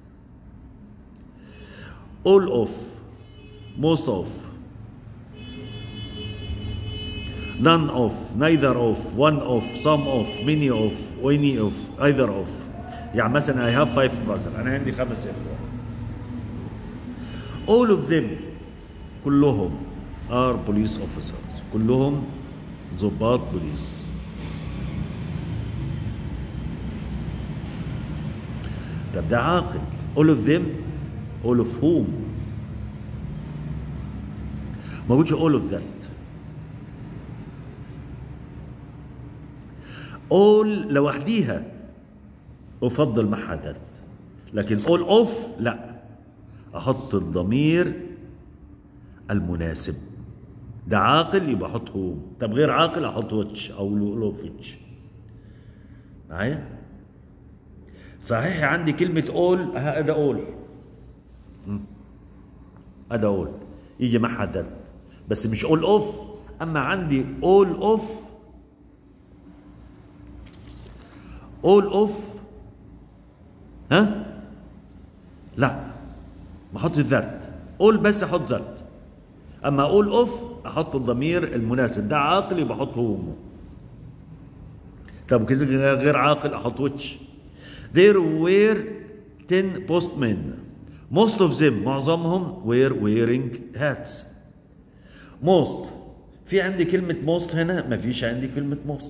all of most of none of neither of one of some of many of any of either of يعني مثلا I have five brothers أنا عندي خمس إخوة all of them كلهم are police officers كلهم ضباط بوليس طب ده عاقل all of them all of whom ما قلتش all of that all لوحديها أفضل معها that لكن all of لا احط الضمير المناسب ده عاقل يبقى احط هو طب غير عاقل احط واتش او لوفيتش معايا صحيح عندي كلمة اول هذا اول هذا اول يجي معها ذات بس مش اول اوف اما عندي اول اوف اول اوف ها لا ما احط الذات قول بس احط ذات اما اقول اوف احط الضمير المناسب ده عاقل يبقى احط هو وامه طب كده غير عاقل احط ويتش there were 10 postmen most of them معظمهم were wearing hats most في عندي كلمة most هنا ما فيش عندي كلمة most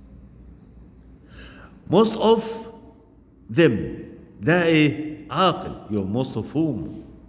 most of them ده ايه عاقل يبقى most of whom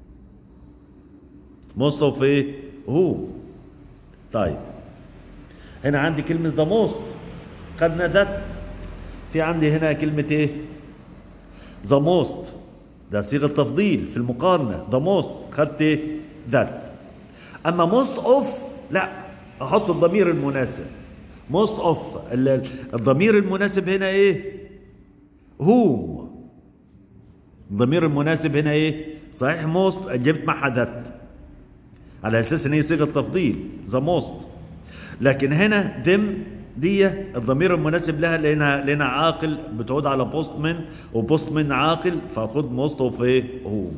most of ايه هو طيب هنا عندي كلمة the most خدنا ذات في عندي هنا كلمة ايه the most ده صيغة تفضيل في المقارنة the most خدت ايه ذات اما most of لا احط الضمير المناسب most of ال- الضمير المناسب هنا ايه whom الضمير المناسب هنا ايه صحيح most جبت معها ذات على اساس ان هي صيغه تفضيل ذا موست لكن هنا ذم دي الضمير المناسب لها لانها لانها عاقل بتعود على بوستمن وبوستمن عاقل فاخد موست اوف ايه هوم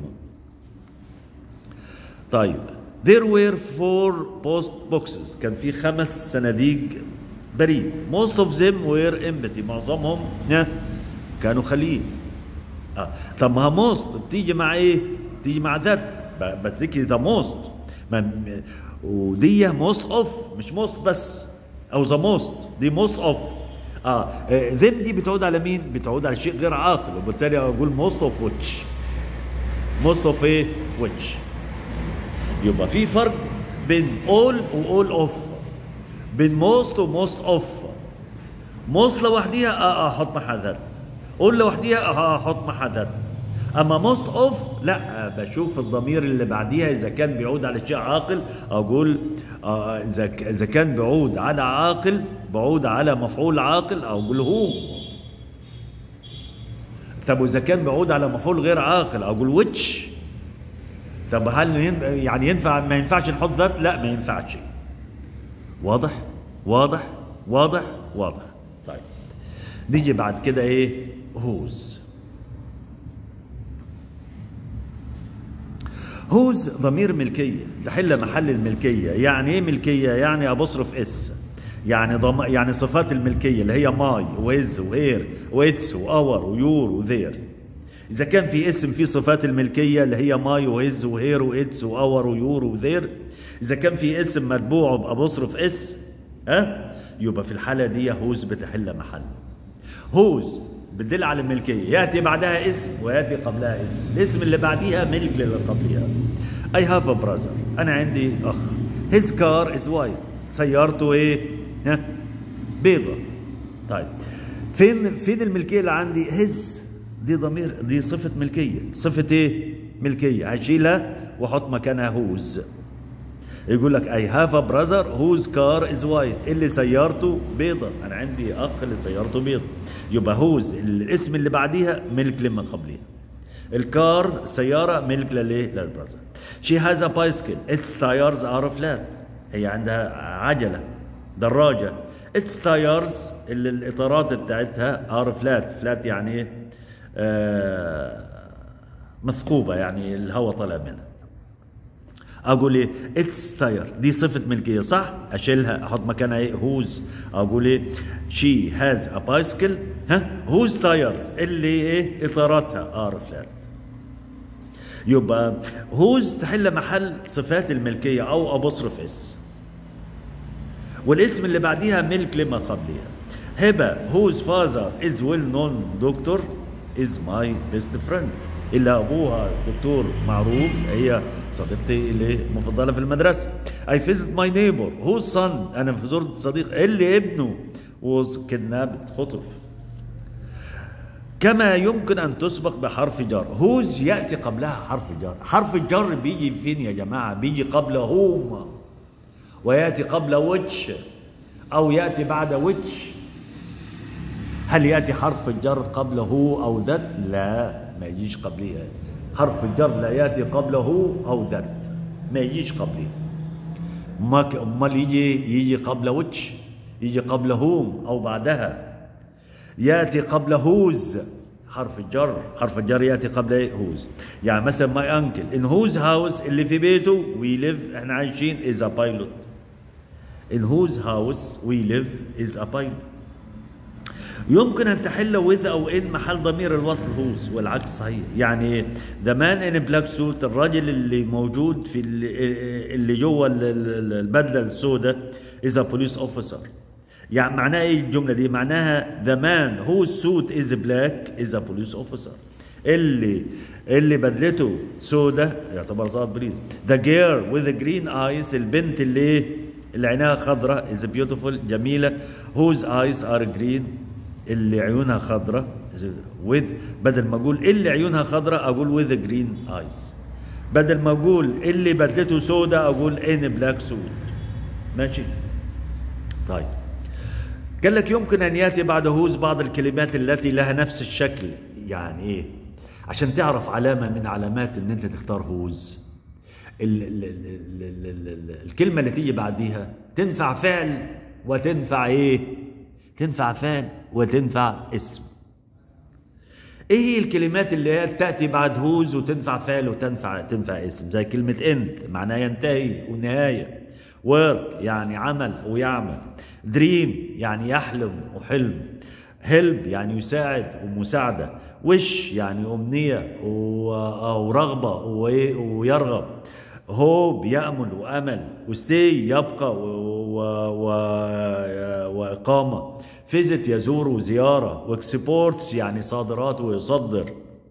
طيب there were four post boxes كان في خمس صناديق بريد most of them were empty معظمهم ها، كانوا خاليين اه طب ما موست بتيجي مع ايه؟ بتيجي مع ذات ب- بتذكر ذا موست ما- ودي موست اوف مش موست بس او ذا موست دي موست اوف اه ذم دي بتعود على مين؟ بتعود على شيء غير عاقل وبالتالي اقول موست اوف ويتش موست اوف ايه؟ ويتش يبقى في فرق بين all و all اوف بين most و most اوف موست لوحديها اه اه احط معها ذات قول لوحديها هحط محل ذات اما موست اوف لا بشوف الضمير اللي بعديها اذا كان بيعود على شيء عاقل اقول آه، اذا ك- اذا كان بيعود على عاقل بعود على مفعول عاقل اقول هو طب واذا كان بيعود على مفعول غير عاقل اقول ويتش طب هل ين- يعني ينفع ما ينفعش نحط ذات لا ما ينفعش واضح واضح واضح واضح طيب نيجي بعد كده ايه هوز هوز ضمير ملكية تحل محل الملكية يعني ايه ملكية يعني ابصرف اس يعني ضم... يعني صفات الملكية اللي هي ماي وهز وهير واتس واور ويور وذير إذا كان في اسم فيه صفات الملكية اللي هي ماي وهز وهير واتس واور ويور وذير إذا كان في اسم متبوع بأبصرف اس ها يبقى في الحالة دي هوز بتحل محله هوز بتدل على الملكية يأتي بعدها اسم ويأتي قبلها اسم الاسم اللي بعديها ملك للي قبلها I have a brother أنا عندي أخ his car is white سيارته إيه ها بيضة طيب فين فين الملكية اللي عندي his دي ضمير دي صفة ملكية صفة إيه ملكية هشيلها وأحط مكانها هوز يقول لك I have a brother whose car is white اللي سيارته بيضة أنا عندي أخ اللي سيارته بيضة يبقى هوز الاسم اللي بعديها ملك لما قبلها الكار سيارة ملك لليه للبرازر she has a bicycle its tires are flat هي عندها عجلة دراجة its tires اللي الإطارات بتاعتها are flat flat يعني إيه آه مثقوبة يعني الهواء طالع منها اقول ايه اتس تاير دي صفه ملكيه صح اشيلها احط مكانها ايه هوز اقول ايه شي هاز ا بايسكل ها هوز تايرز اللي ايه اطاراتها ار فلات يبقى هوز تحل محل صفات الملكيه او ابصرف اس والاسم اللي بعديها ملك لما قبلها هبه هوز فازر از ويل نون دكتور از ماي بيست فريند اللي ابوها دكتور معروف هي صديقتي اللي مفضله في المدرسه اي فيزيت ماي نيبر هو صن انا في زرت صديق اللي ابنه was kidnapped خطف كما يمكن ان تسبق بحرف جر هوز ياتي قبلها حرف جر حرف الجر بيجي فين يا جماعه بيجي قبل هوم وياتي قبل ويتش او ياتي بعد ويتش هل ياتي حرف الجر قبل هو او ذات لا ما يجيش قبلها حرف الجر لا ياتي قبل هو او ذات ما يجيش قبلها ما امال يجي يجي قبل ويتش يجي قبل هوم او بعدها ياتي قبل هوز حرف الجر حرف الجر ياتي قبل إيه؟ هوز يعني مثلا ماي انكل ان هوز هاوس اللي في بيته وي ليف احنا عايشين از ا بايلوت ان هوز هاوس وي ليف از ا بايلوت يمكن ان تحل with او ان محل ضمير الوصل هوز والعكس صحيح يعني ذا مان ان بلاك سوت الراجل اللي موجود في اللي, اللي جوه ال- ال- البدله السوداء از بوليس اوفيسر يعني معناها ايه الجمله دي معناها ذا مان هو سوت از بلاك از بوليس اوفيسر اللي اللي بدلته سوداء يعتبر ضابط بوليس ذا جير وذ جرين ايز البنت اللي ايه اللي عينها خضراء از بيوتيفول جميله هوز ايز ار جرين اللي عيونها خضراء with بدل ما اقول اللي عيونها خضراء اقول with green eyes بدل ما اقول اللي بدلته سوداء اقول in black suit ماشي طيب قال لك يمكن ان ياتي بعد هوز بعض الكلمات التي لها نفس الشكل يعني ايه عشان تعرف علامه من علامات ان انت تختار هوز ال ال ال ال ال ال ال الكلمه اللي تيجي بعديها تنفع فعل وتنفع ايه تنفع فعل وتنفع اسم ايه هي الكلمات اللي هي تاتي بعد هوز وتنفع فعل وتنفع تنفع اسم زي كلمه انت معناها ينتهي ونهايه work يعني عمل ويعمل دريم يعني يحلم وحلم هيلب يعني يساعد ومساعده وش يعني امنيه و- ورغبه وإيه؟ ويرغب هوب يأمل وأمل وستي يبقى و... و... و... وإقامة فيزت يزور وزيارة واكسبورتس يعني صادرات ويصدر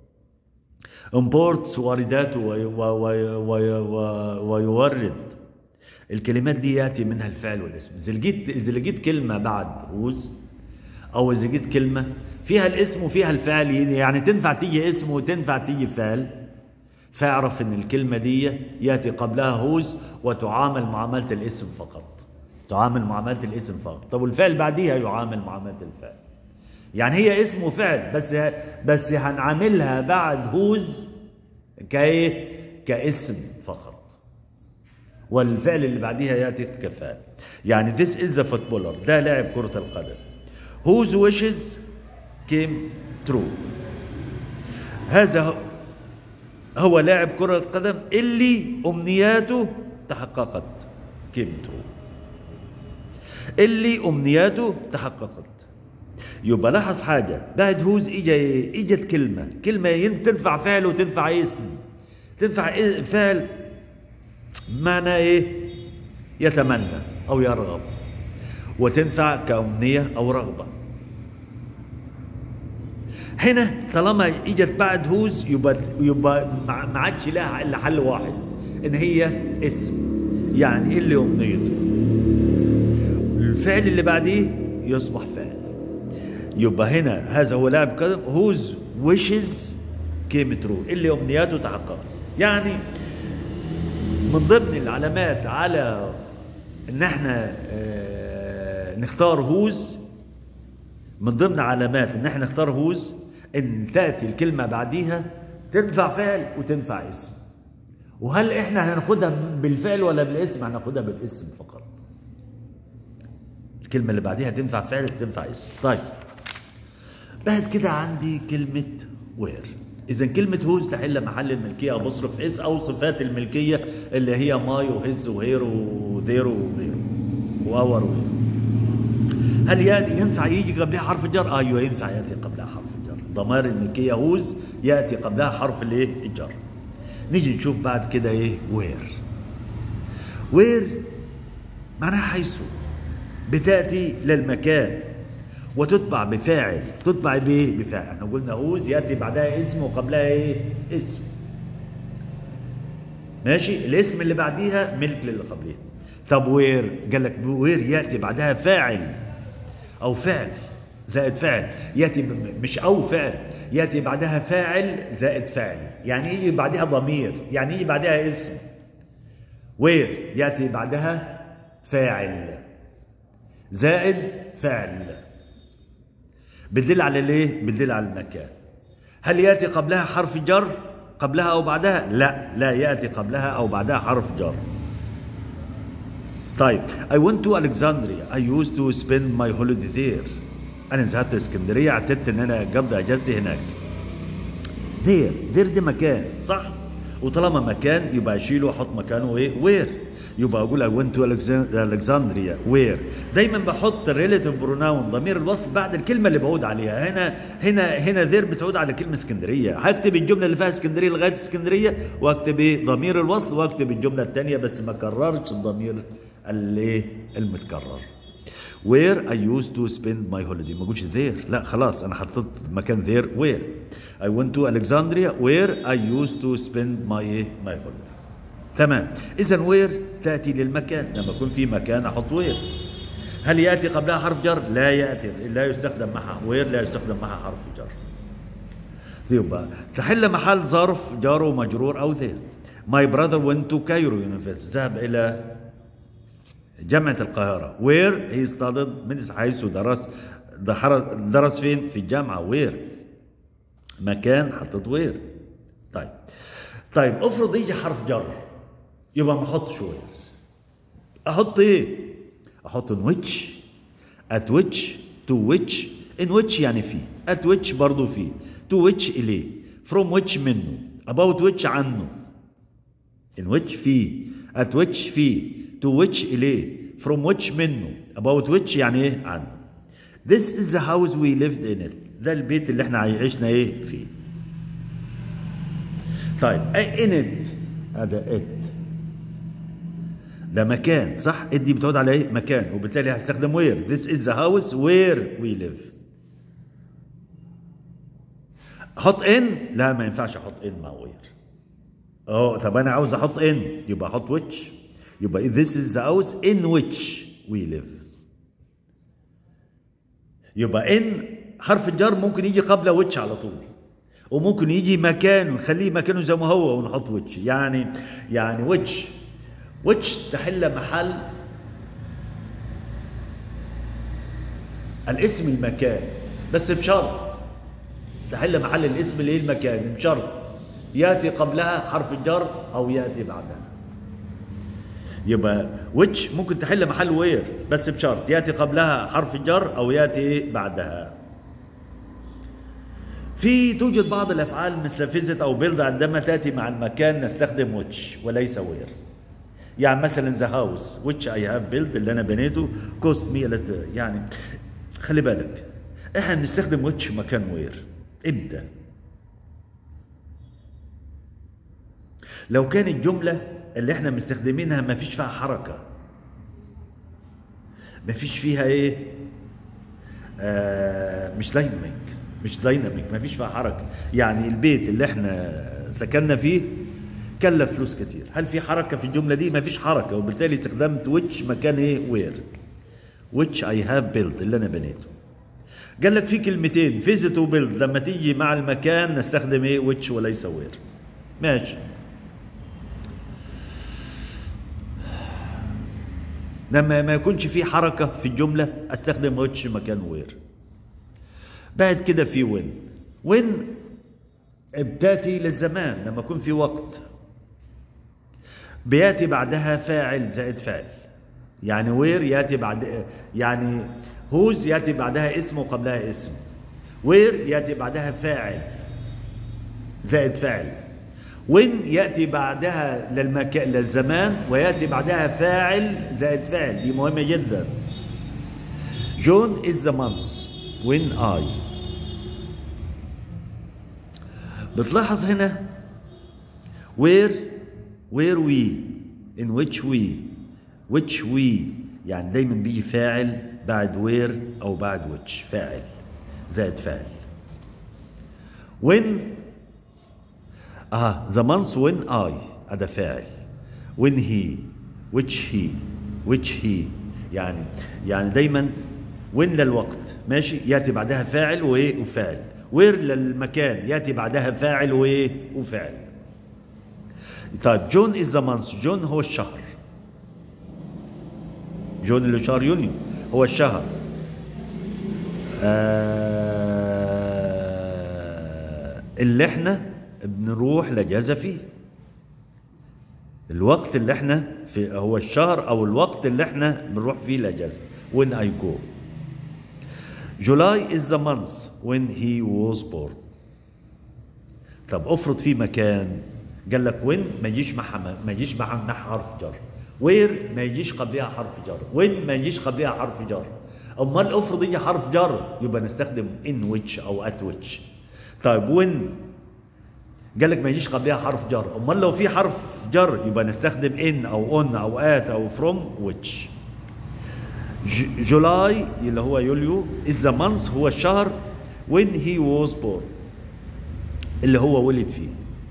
امبورتس واردات وي... و... و... و... و... ويورد الكلمات دي ياتي منها الفعل والاسم اذا لقيت اذا لقيت كلمه بعد هوز او اذا جيت كلمه فيها الاسم وفيها الفعل يعني تنفع تيجي اسم وتنفع تيجي فعل فاعرف ان الكلمه دي ياتي قبلها هوز وتعامل معامله الاسم فقط تعامل معامله الاسم فقط طب والفعل بعديها يعامل معامله الفعل يعني هي اسم وفعل بس بس هنعاملها بعد هوز كايه كاسم فقط والفعل اللي بعديها ياتي كفعل يعني this is a footballer ده لاعب كرة القدم whose wishes came true هذا هو لاعب كرة القدم اللي أمنياته تحققت came true اللي أمنياته تحققت يبقى لاحظ حاجة بعد هوز إجا إجت كلمة كلمة تنفع فعل وتنفع اسم تنفع فعل معنى إيه يتمنى أو يرغب وتنفع كأمنية أو رغبة هنا طالما اجت بعد هوز يبقى يبقى ما عادش لها الا حل واحد ان هي اسم يعني اللي امنيته الفعل اللي بعديه يصبح فعل يبقى هنا هذا هو لاعب قدم هوز ويشز كيم ترو اللي امنياته تحققت يعني من ضمن العلامات على ان احنا اه نختار هوز من ضمن علامات ان احنا نختار هوز ان تاتي الكلمه بعديها تنفع فعل وتنفع اسم وهل احنا هناخدها بالفعل ولا بالاسم هناخدها بالاسم فقط الكلمه اللي بعديها تنفع فعل تنفع اسم طيب بعد كده عندي كلمه وير اذا كلمه هوز تحل محل الملكيه او بصرف اس او صفات الملكيه اللي هي ماي وهز وهير وذير وغيره واور وغيره هل ياتي ينفع يجي قبلها حرف الجر؟ ايوه ينفع ياتي قبلها حرف الجر، ضمائر الملكيه هوز ياتي قبلها حرف الايه؟ الجر. نيجي نشوف بعد كده ايه؟ وير. وير معناها حيث بتاتي للمكان وتتبع بفاعل، تتبع بايه؟ بفاعل، احنا قلنا هوز ياتي بعدها اسم وقبلها ايه؟ اسم. ماشي؟ الاسم اللي بعديها ملك للي قبلها. طب وير؟ قال لك وير ياتي بعدها فاعل أو فعل زائد فعل يأتي مش أو فعل يأتي بعدها فاعل زائد فعل يعني يجي بعدها ضمير يعني يجي بعدها اسم وير يأتي بعدها فاعل زائد فعل بتدل على الايه؟ بتدل على المكان هل يأتي قبلها حرف جر قبلها أو بعدها؟ لا لا يأتي قبلها أو بعدها حرف جر طيب I went to Alexandria I used to spend my holiday there أنا ذهبت اسكندرية اعتدت إن أنا أقضي أجازتي هناك there there ده مكان صح وطالما مكان يبقى أشيله وأحط مكانه إيه where يبقى أقول I went to Alexandria where دايما بحط الريليتيف بروناون ضمير الوصل بعد الكلمة اللي بعود عليها هنا هنا هنا there بتعود على كلمة اسكندرية هكتب الجملة اللي فيها اسكندرية لغاية اسكندرية واكتب ايه ضمير الوصل واكتب الجملة الثانية بس ما كررتش الضمير الايه المتكرر where I used to spend my holiday ما اقولش there لا خلاص انا حطيت مكان there where I went to Alexandria where I used to spend my my holiday تمام اذا where تاتي للمكان لما يكون في مكان احط where هل ياتي قبلها حرف جر لا ياتي لا يستخدم معها where لا يستخدم معها حرف جر يبقى تحل محل ظرف جار ومجرور او there My brother went to Cairo University ذهب إلى جامعة القاهرة where he studied من حيث درس درس فين في الجامعة where مكان حطيت where طيب طيب افرض يجي حرف جر يبقى ما احطش where احط ايه احط in which at which to which in which يعني في at which برضو في to which اليه from which منه about which عنه in which في at which في to which إليه from which منه about which يعني إيه عنه this is the house we lived in it ده البيت اللي احنا عشنا إيه فيه طيب in it هذا it ده مكان صح it دي بتعود على ايه مكان وبالتالي هستخدم where this is the house where we live احط in لا ما ينفعش احط in مع where اه طب انا عاوز احط in يبقى احط which يبقى this is the house in which we live يبقى ان حرف الجر ممكن يجي قبل ويتش على طول وممكن يجي مكان ونخليه مكانه زي ما هو ونحط ويتش يعني يعني ويتش ويتش تحل محل الاسم المكان بس بشرط تحل محل الاسم الايه المكان بشرط ياتي قبلها حرف الجر او ياتي بعدها يبقى which ممكن تحل محل وير بس بشرط ياتي قبلها حرف الجر او ياتي بعدها في توجد بعض الافعال مثل فيزت او بيلد عندما تاتي مع المكان نستخدم which وليس وير يعني مثلا ذا هاوس which اي هاف بيلد اللي انا بنيته كوست مي يعني خلي بالك احنا بنستخدم which مكان وير امتى لو كانت الجمله اللي احنا مستخدمينها ما فيش فيها حركه ما فيش فيها ايه آه مش دايناميك مش دايناميك ما فيش فيها حركه يعني البيت اللي احنا سكننا فيه كلف فلوس كتير هل في حركه في الجمله دي ما فيش حركه وبالتالي استخدمت which مكان ايه وير which I have built اللي انا بنيته قال لك في كلمتين visit و build لما تيجي مع المكان نستخدم ايه which وليس وير ماشي لما ما يكونش في حركة في الجملة استخدم ويتش مكان وير بعد كده في وين وين بتاتي للزمان لما يكون في وقت بياتي بعدها فاعل زائد فاعل يعني وير ياتي بعد يعني هوز ياتي بعدها اسم وقبلها اسم وير ياتي بعدها فاعل زائد فاعل وين ياتي بعدها للمكان للزمان وياتي بعدها فاعل زائد فاعل دي مهمه جدا جون از ذا مانث وين اي بتلاحظ هنا where where we in which we which we يعني دايما بيجي فاعل بعد where او بعد which فاعل زائد فاعل when اه the month when I هذا فاعل when he which he which he يعني يعني دايما when للوقت ماشي ياتي بعدها فاعل وايه وفاعل وير للمكان ياتي بعدها فاعل وايه وفاعل طيب جون از ذا مانث جون هو الشهر جون اللي شهر يونيو هو الشهر آه اللي احنا بنروح الاجازه فيه الوقت اللي احنا في هو الشهر او الوقت اللي احنا بنروح فيه الاجازه when I go July is the month when he was born طب افرض في مكان قال لك when ما يجيش مع ما يجيش مع مع حرف جر where ما يجيش قبلها حرف جر when ما يجيش قبلها حرف جر امال افرض يجي حرف جر يبقى نستخدم in which او at which طيب when قال لك ما يجيش قبلها حرف جر امال لو في حرف جر يبقى نستخدم in او on او at او from which جولاي اللي هو يوليو is the month هو الشهر when he was born اللي هو ولد فيه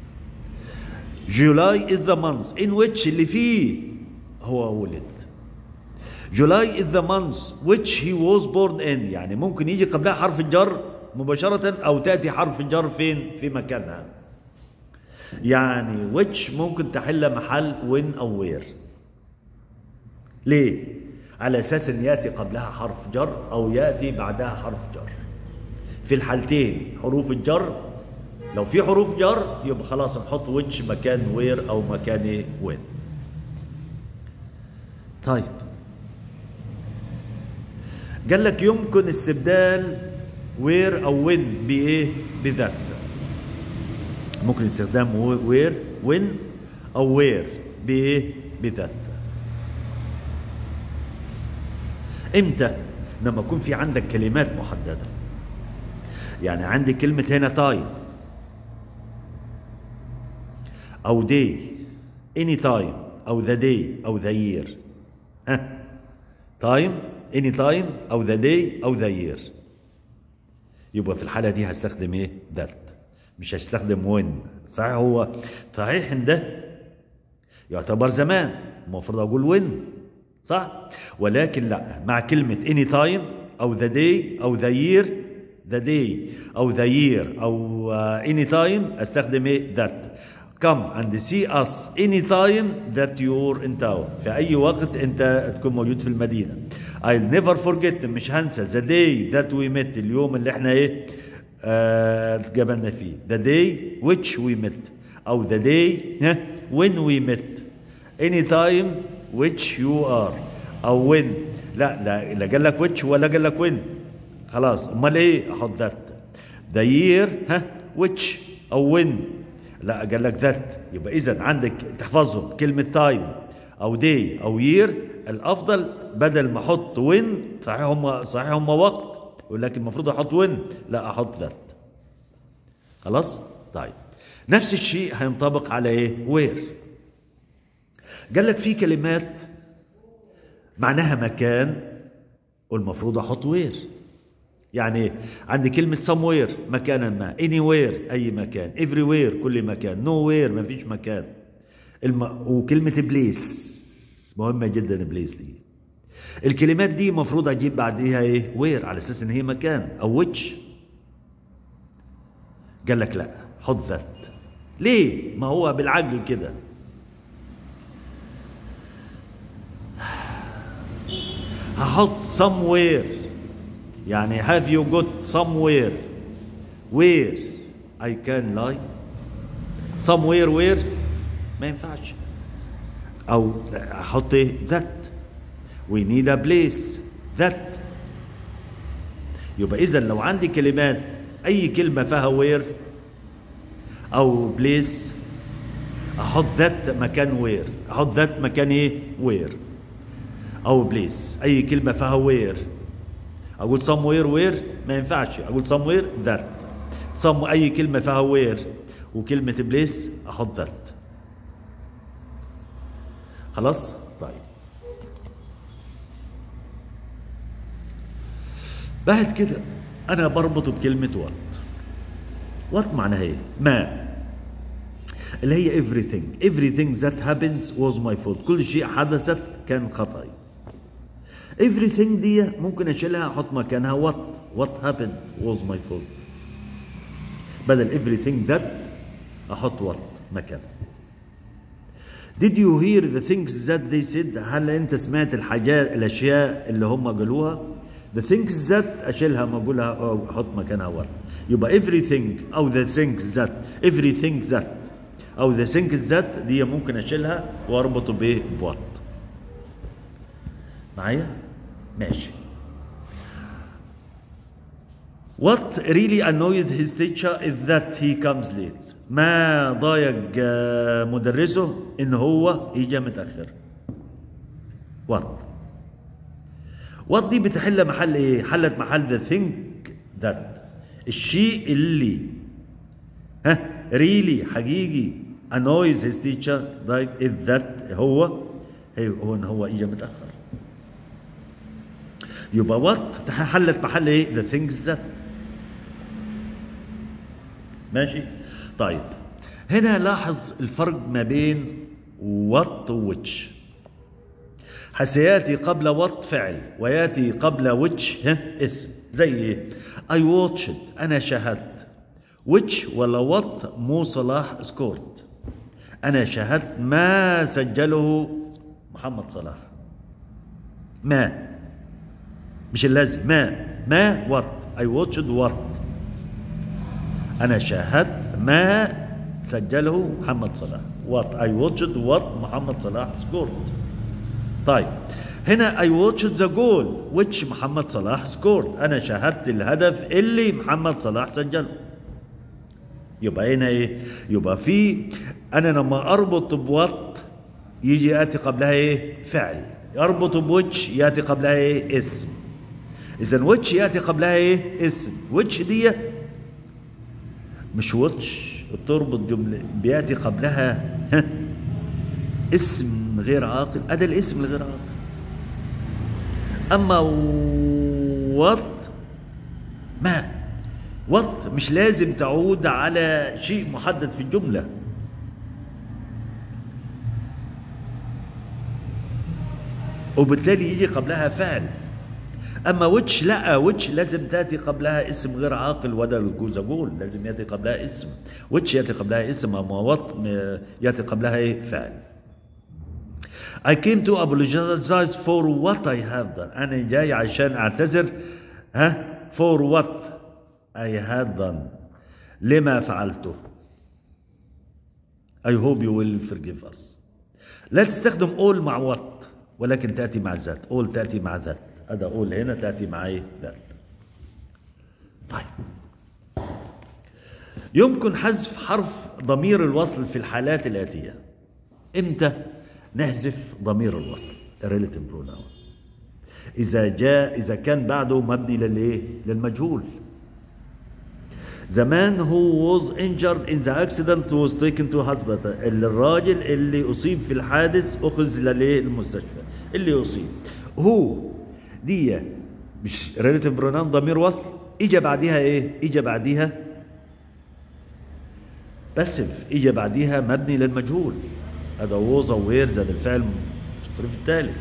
جولاي is the month in which اللي فيه هو ولد جولاي is the month which he was born in يعني ممكن يجي قبلها حرف الجر مباشرة أو تأتي حرف الجر فين في مكانها يعني which ممكن تحل محل when أو where ليه؟ على اساس ان ياتي قبلها حرف جر او ياتي بعدها حرف جر في الحالتين حروف الجر لو في حروف جر يبقى خلاص نحط ويتش مكان وير او مكان ايه وين طيب قال لك يمكن استبدال وير او وين بايه بذات ممكن استخدام وير وين او وير بايه بذات امتى لما يكون في عندك كلمات محدده يعني عندي كلمه هنا تايم او دي اني تايم او ذا دي او ذا يير ها تايم اني تايم او ذا دي او ذا يير يبقى في الحاله دي هستخدم ايه ذات مش هستخدم وين صحيح هو صحيح ان ده يعتبر زمان المفروض اقول وين صح ولكن لا مع كلمة اني تايم او the day او the year the day او the year او uh, any time استخدم ايه that come and see us any time that you're in town في اي وقت انت تكون موجود في المدينه I'll never forget مش هنسى the day that we met اليوم اللي احنا ايه آه اتقابلنا فيه the day which we met او the day ها, when we met any time which you are او when لا لا لا قال لك which ولا قال لك when خلاص امال ايه احط ذات the year ها which او when لا قال لك ذات يبقى اذا عندك تحفظهم كلمه تايم او داي او يير الافضل بدل ما احط وين صحيح هم صحيح هم وقت ولكن المفروض احط وين لا احط ذات خلاص طيب نفس الشيء هينطبق على ايه وير قال لك في كلمات معناها مكان والمفروض احط وير يعني عندي كلمة somewhere مكانا ما anywhere أي مكان everywhere كل مكان nowhere ما فيش مكان الم... وكلمة بليس مهمة جدا بليس دي الكلمات دي مفروض أجيب بعديها إيه where على أساس إن هي مكان أو which قال لك لا حط ذات ليه ما هو بالعقل كده هحط somewhere يعني have you got somewhere where I can lie somewhere where ما ينفعش أو أحط إيه that we need a place that يبقى إذا لو عندي كلمات أي كلمة فيها where أو place أحط that مكان where أحط that مكان إيه where أو place أي كلمة فيها where اقول somewhere where ما ينفعش اقول somewhere that some اي كلمه فيها where وكلمه place احط that خلاص طيب بعد كده انا بربطه بكلمه what what معناها ايه ما اللي هي everything everything that happens was my fault كل شيء حدثت كان خطأي everything دي ممكن اشيلها احط مكانها what what happened was my fault بدل everything that احط what مكانها Did you hear the things that they said هل انت سمعت الحاجات الاشياء اللي هم قالوها the things that اشيلها ما اقولها أو احط مكانها what يبقى everything او the things that everything that او the things that دي ممكن اشيلها واربطه بايه بوات معايا ماشي What really annoyed his teacher is that he comes late. ما ضايق آه، مدرسه ان هو يجي متاخر. What؟ What دي بتحل محل ايه؟ حلت محل the thing that الشيء اللي ها really حقيقي annoys his teacher ضايق is that هو هو ان هو يجي متاخر. يبقى وات حلت محل ايه؟ the things that ماشي؟ طيب هنا لاحظ الفرق ما بين وات ووتش سياتي قبل وات فعل وياتي قبل وتش ها اسم زي ايه؟ I watched انا شاهدت وتش ولا وات مو صلاح سكورت انا شاهدت ما سجله محمد صلاح ما مش الذي ما ما وات اي واتشد وات انا شاهدت ما سجله محمد صلاح وات اي واتشد وات محمد صلاح سكورت طيب هنا اي واتشد ذا جول ويتش محمد صلاح سكورت انا شاهدت الهدف اللي محمد صلاح سجله يبقى هنا ايه يبقى في انا لما اربط بوات يجي ياتي قبلها ايه فعل اربط بوتش ياتي قبلها ايه اسم اذا ويتش ياتي قبلها ايه اسم ويتش دي مش ويتش بتربط جمله بياتي قبلها ها اسم غير عاقل ادي الاسم الغير عاقل اما وات ما وات مش لازم تعود على شيء محدد في الجمله وبالتالي يجي قبلها فعل اما ويتش لا ويتش لازم تاتي قبلها اسم غير عاقل وده الجوز اقول لازم ياتي قبلها اسم ويتش ياتي قبلها اسم اما وط ياتي قبلها ايه فعل I came to apologize for what I have done انا جاي عشان اعتذر ها for what I had done لما فعلته I hope you will forgive us لا تستخدم all مع what ولكن تأتي مع ذات all تأتي مع ذات هذا all هنا تأتي مع إيه؟ ذات طيب يمكن حذف حرف ضمير الوصل في الحالات الآتية إمتى نحذف ضمير الوصل relative pronoun إذا جاء إذا كان بعده مبني للإيه؟ للمجهول The man who was injured in the accident was taken to hospital الراجل اللي أصيب في الحادث أخذ للإيه؟ المستشفى اللي أصيب هو دي مش relative pronoun ضمير وصل إجا بعديها إيه؟ إجا بعديها باسف إجا بعديها مبني للمجهول هذا was aware زاد الفعل في التصريف التالي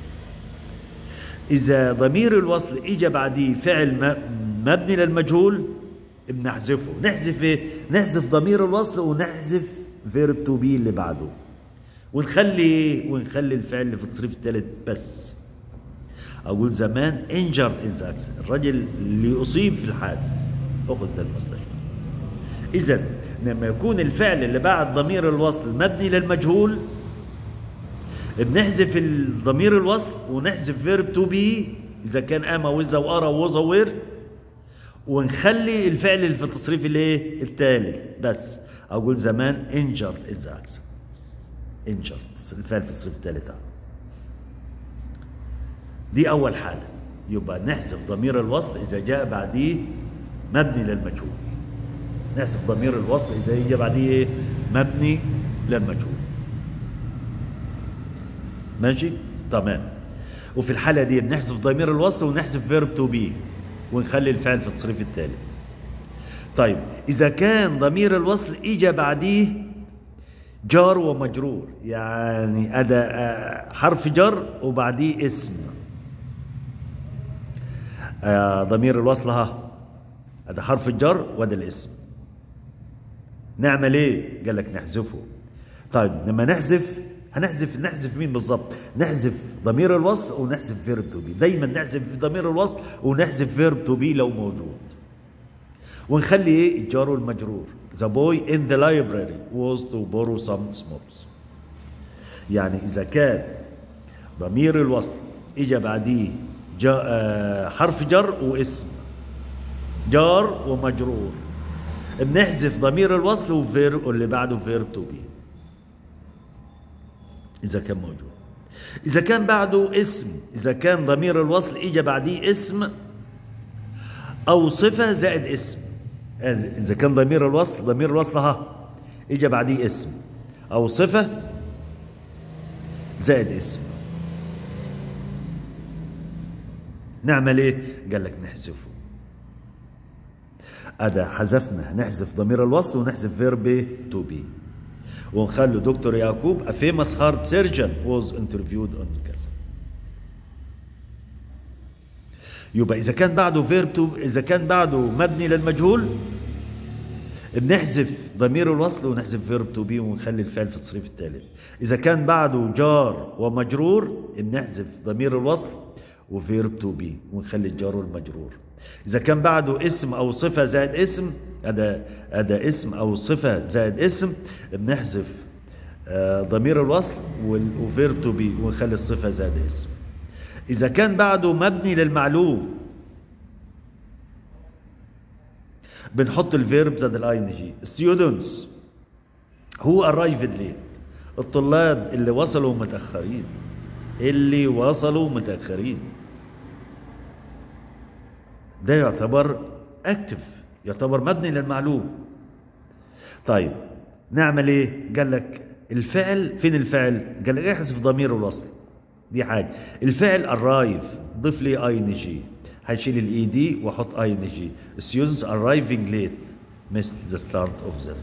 إذا ضمير الوصل إجا بعديه فعل مبني للمجهول بنحذفه نحذف ايه نحذف ضمير الوصل ونحذف فيرب تو بي اللي بعده ونخلي ايه ونخلي الفعل اللي في التصريف الثالث بس اقول زمان انجرد ان الرجل اللي اصيب في الحادث اخذ للمستشفى اذا لما يكون الفعل اللي بعد ضمير الوصل مبني للمجهول بنحذف ضمير الوصل ونحذف فيرب تو بي اذا كان اما وزا وارى ووزا وير ونخلي الفعل اللي في التصريف الايه الثالث بس اقول زمان انجرد از اكسنت انجرد الفعل في التصريف الثالث دي اول حاله يبقى نحذف ضمير الوصل اذا جاء بعديه مبني للمجهول نحذف ضمير الوصل اذا يجي بعديه ايه مبني للمجهول ماشي تمام وفي الحاله دي بنحذف ضمير الوصل ونحذف فيرب تو بي ونخلي الفعل في التصريف الثالث طيب إذا كان ضمير الوصل إجا بعديه جار ومجرور يعني أداء حرف جر وبعديه اسم آه ضمير الوصل ها هذا حرف الجر وهذا الاسم نعمل ايه؟ قال لك نحذفه طيب لما نحذف هنحذف نحذف مين بالظبط نحذف ضمير الوصل ونحذف فيرب تو بي دايما نحذف ضمير الوصل ونحذف فيرب تو بي لو موجود ونخلي ايه الجار والمجرور the boy in the library was to borrow some smokes يعني اذا كان ضمير الوصل اجى بعديه جا آه حرف جر واسم جار ومجرور بنحذف ضمير الوصل وفيرب واللي بعده فيرب تو بي إذا كان موجود إذا كان بعده اسم إذا كان ضمير الوصل إجا بعديه اسم أو صفة زائد اسم إذا كان ضمير الوصل ضمير الوصل ها إجا بعديه اسم أو صفة زائد اسم نعمل ايه؟ قال لك نحذفه أدا حذفنا نحذف ضمير الوصل ونحذف فيرب تو بي ونخلي دكتور يعقوب a famous heart surgeon was interviewed on كذا يبقى إذا كان بعده فيرب تو إذا كان بعده مبني للمجهول بنحذف ضمير الوصل ونحذف فيرب تو بي ونخلي الفعل في التصريف الثالث إذا كان بعده جار ومجرور بنحذف ضمير الوصل وفيرب تو بي ونخلي الجار والمجرور إذا كان بعده اسم أو صفة زائد اسم هذا هذا اسم أو صفة زائد اسم بنحذف آه ضمير الوصل وفيرب تو بي ونخلي الصفة زائد اسم إذا كان بعده مبني للمعلوم بنحط الفيرب زائد الاي ان جي students who arrived late الطلاب اللي وصلوا متأخرين اللي وصلوا متأخرين ده يعتبر اكتف يعتبر مبني للمعلوم طيب نعمل ايه قال لك الفعل فين الفعل قال لك احذف ضمير الوصل دي حاجه الفعل ارايف ضيف لي اي ان جي هشيل الاي دي واحط اي ان جي students arriving late missed the start of them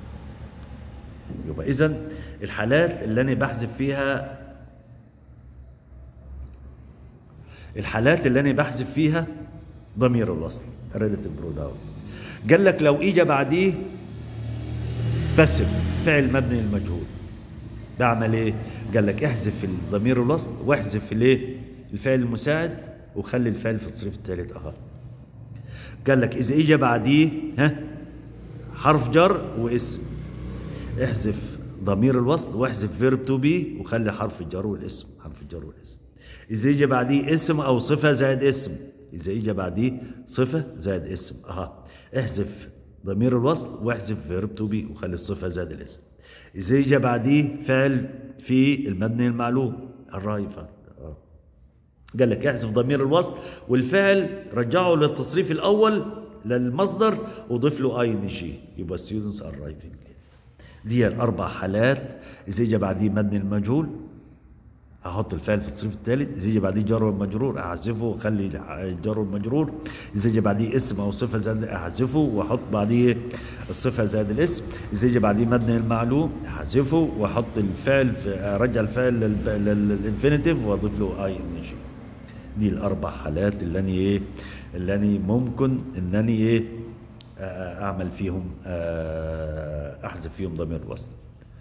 يبقى اذا الحالات اللي انا بحذف فيها الحالات اللي انا بحذف فيها ضمير الوصل relative pronoun قال لك لو اجى بعديه باسف فعل مبني للمجهول بعمل ايه قال لك احذف الضمير الوصل واحذف الايه الفعل المساعد وخلي الفعل في التصريف الثالث اهو قال لك اذا اجى بعديه ها حرف جر واسم احذف ضمير الوصل واحذف فيرب تو بي وخلي حرف الجر والاسم حرف الجر والاسم اذا اجى بعديه اسم او صفه زائد اسم اذا اجى بعديه صفه زائد اسم اها احذف ضمير الوصل واحذف فيرب تو بي وخلي الصفه زائد الاسم اذا اجى بعديه فعل في المبني المعلوم الرايفه قال لك احذف ضمير الوصل والفعل رجعه للتصريف الاول للمصدر وضيف له اي ان جي يبقى students arriving دي الاربع حالات اذا اجى بعديه مبني المجهول احط الفعل في التصريف الثالث اذا اجى بعديه جر والمجرور احذفه واخلي الجر والمجرور اذا اجى بعديه اسم او صفه زائد احذفه واحط بعديه الصفه زائد الاسم اذا اجى بعديه مبني المعلوم احذفه واحط الفعل في ارجع الفعل للانفينيتيف واضيف له اي ان جي دي الاربع حالات اللي انا ايه اللي انا ممكن انني ايه اعمل فيهم احذف فيهم ضمير الوصل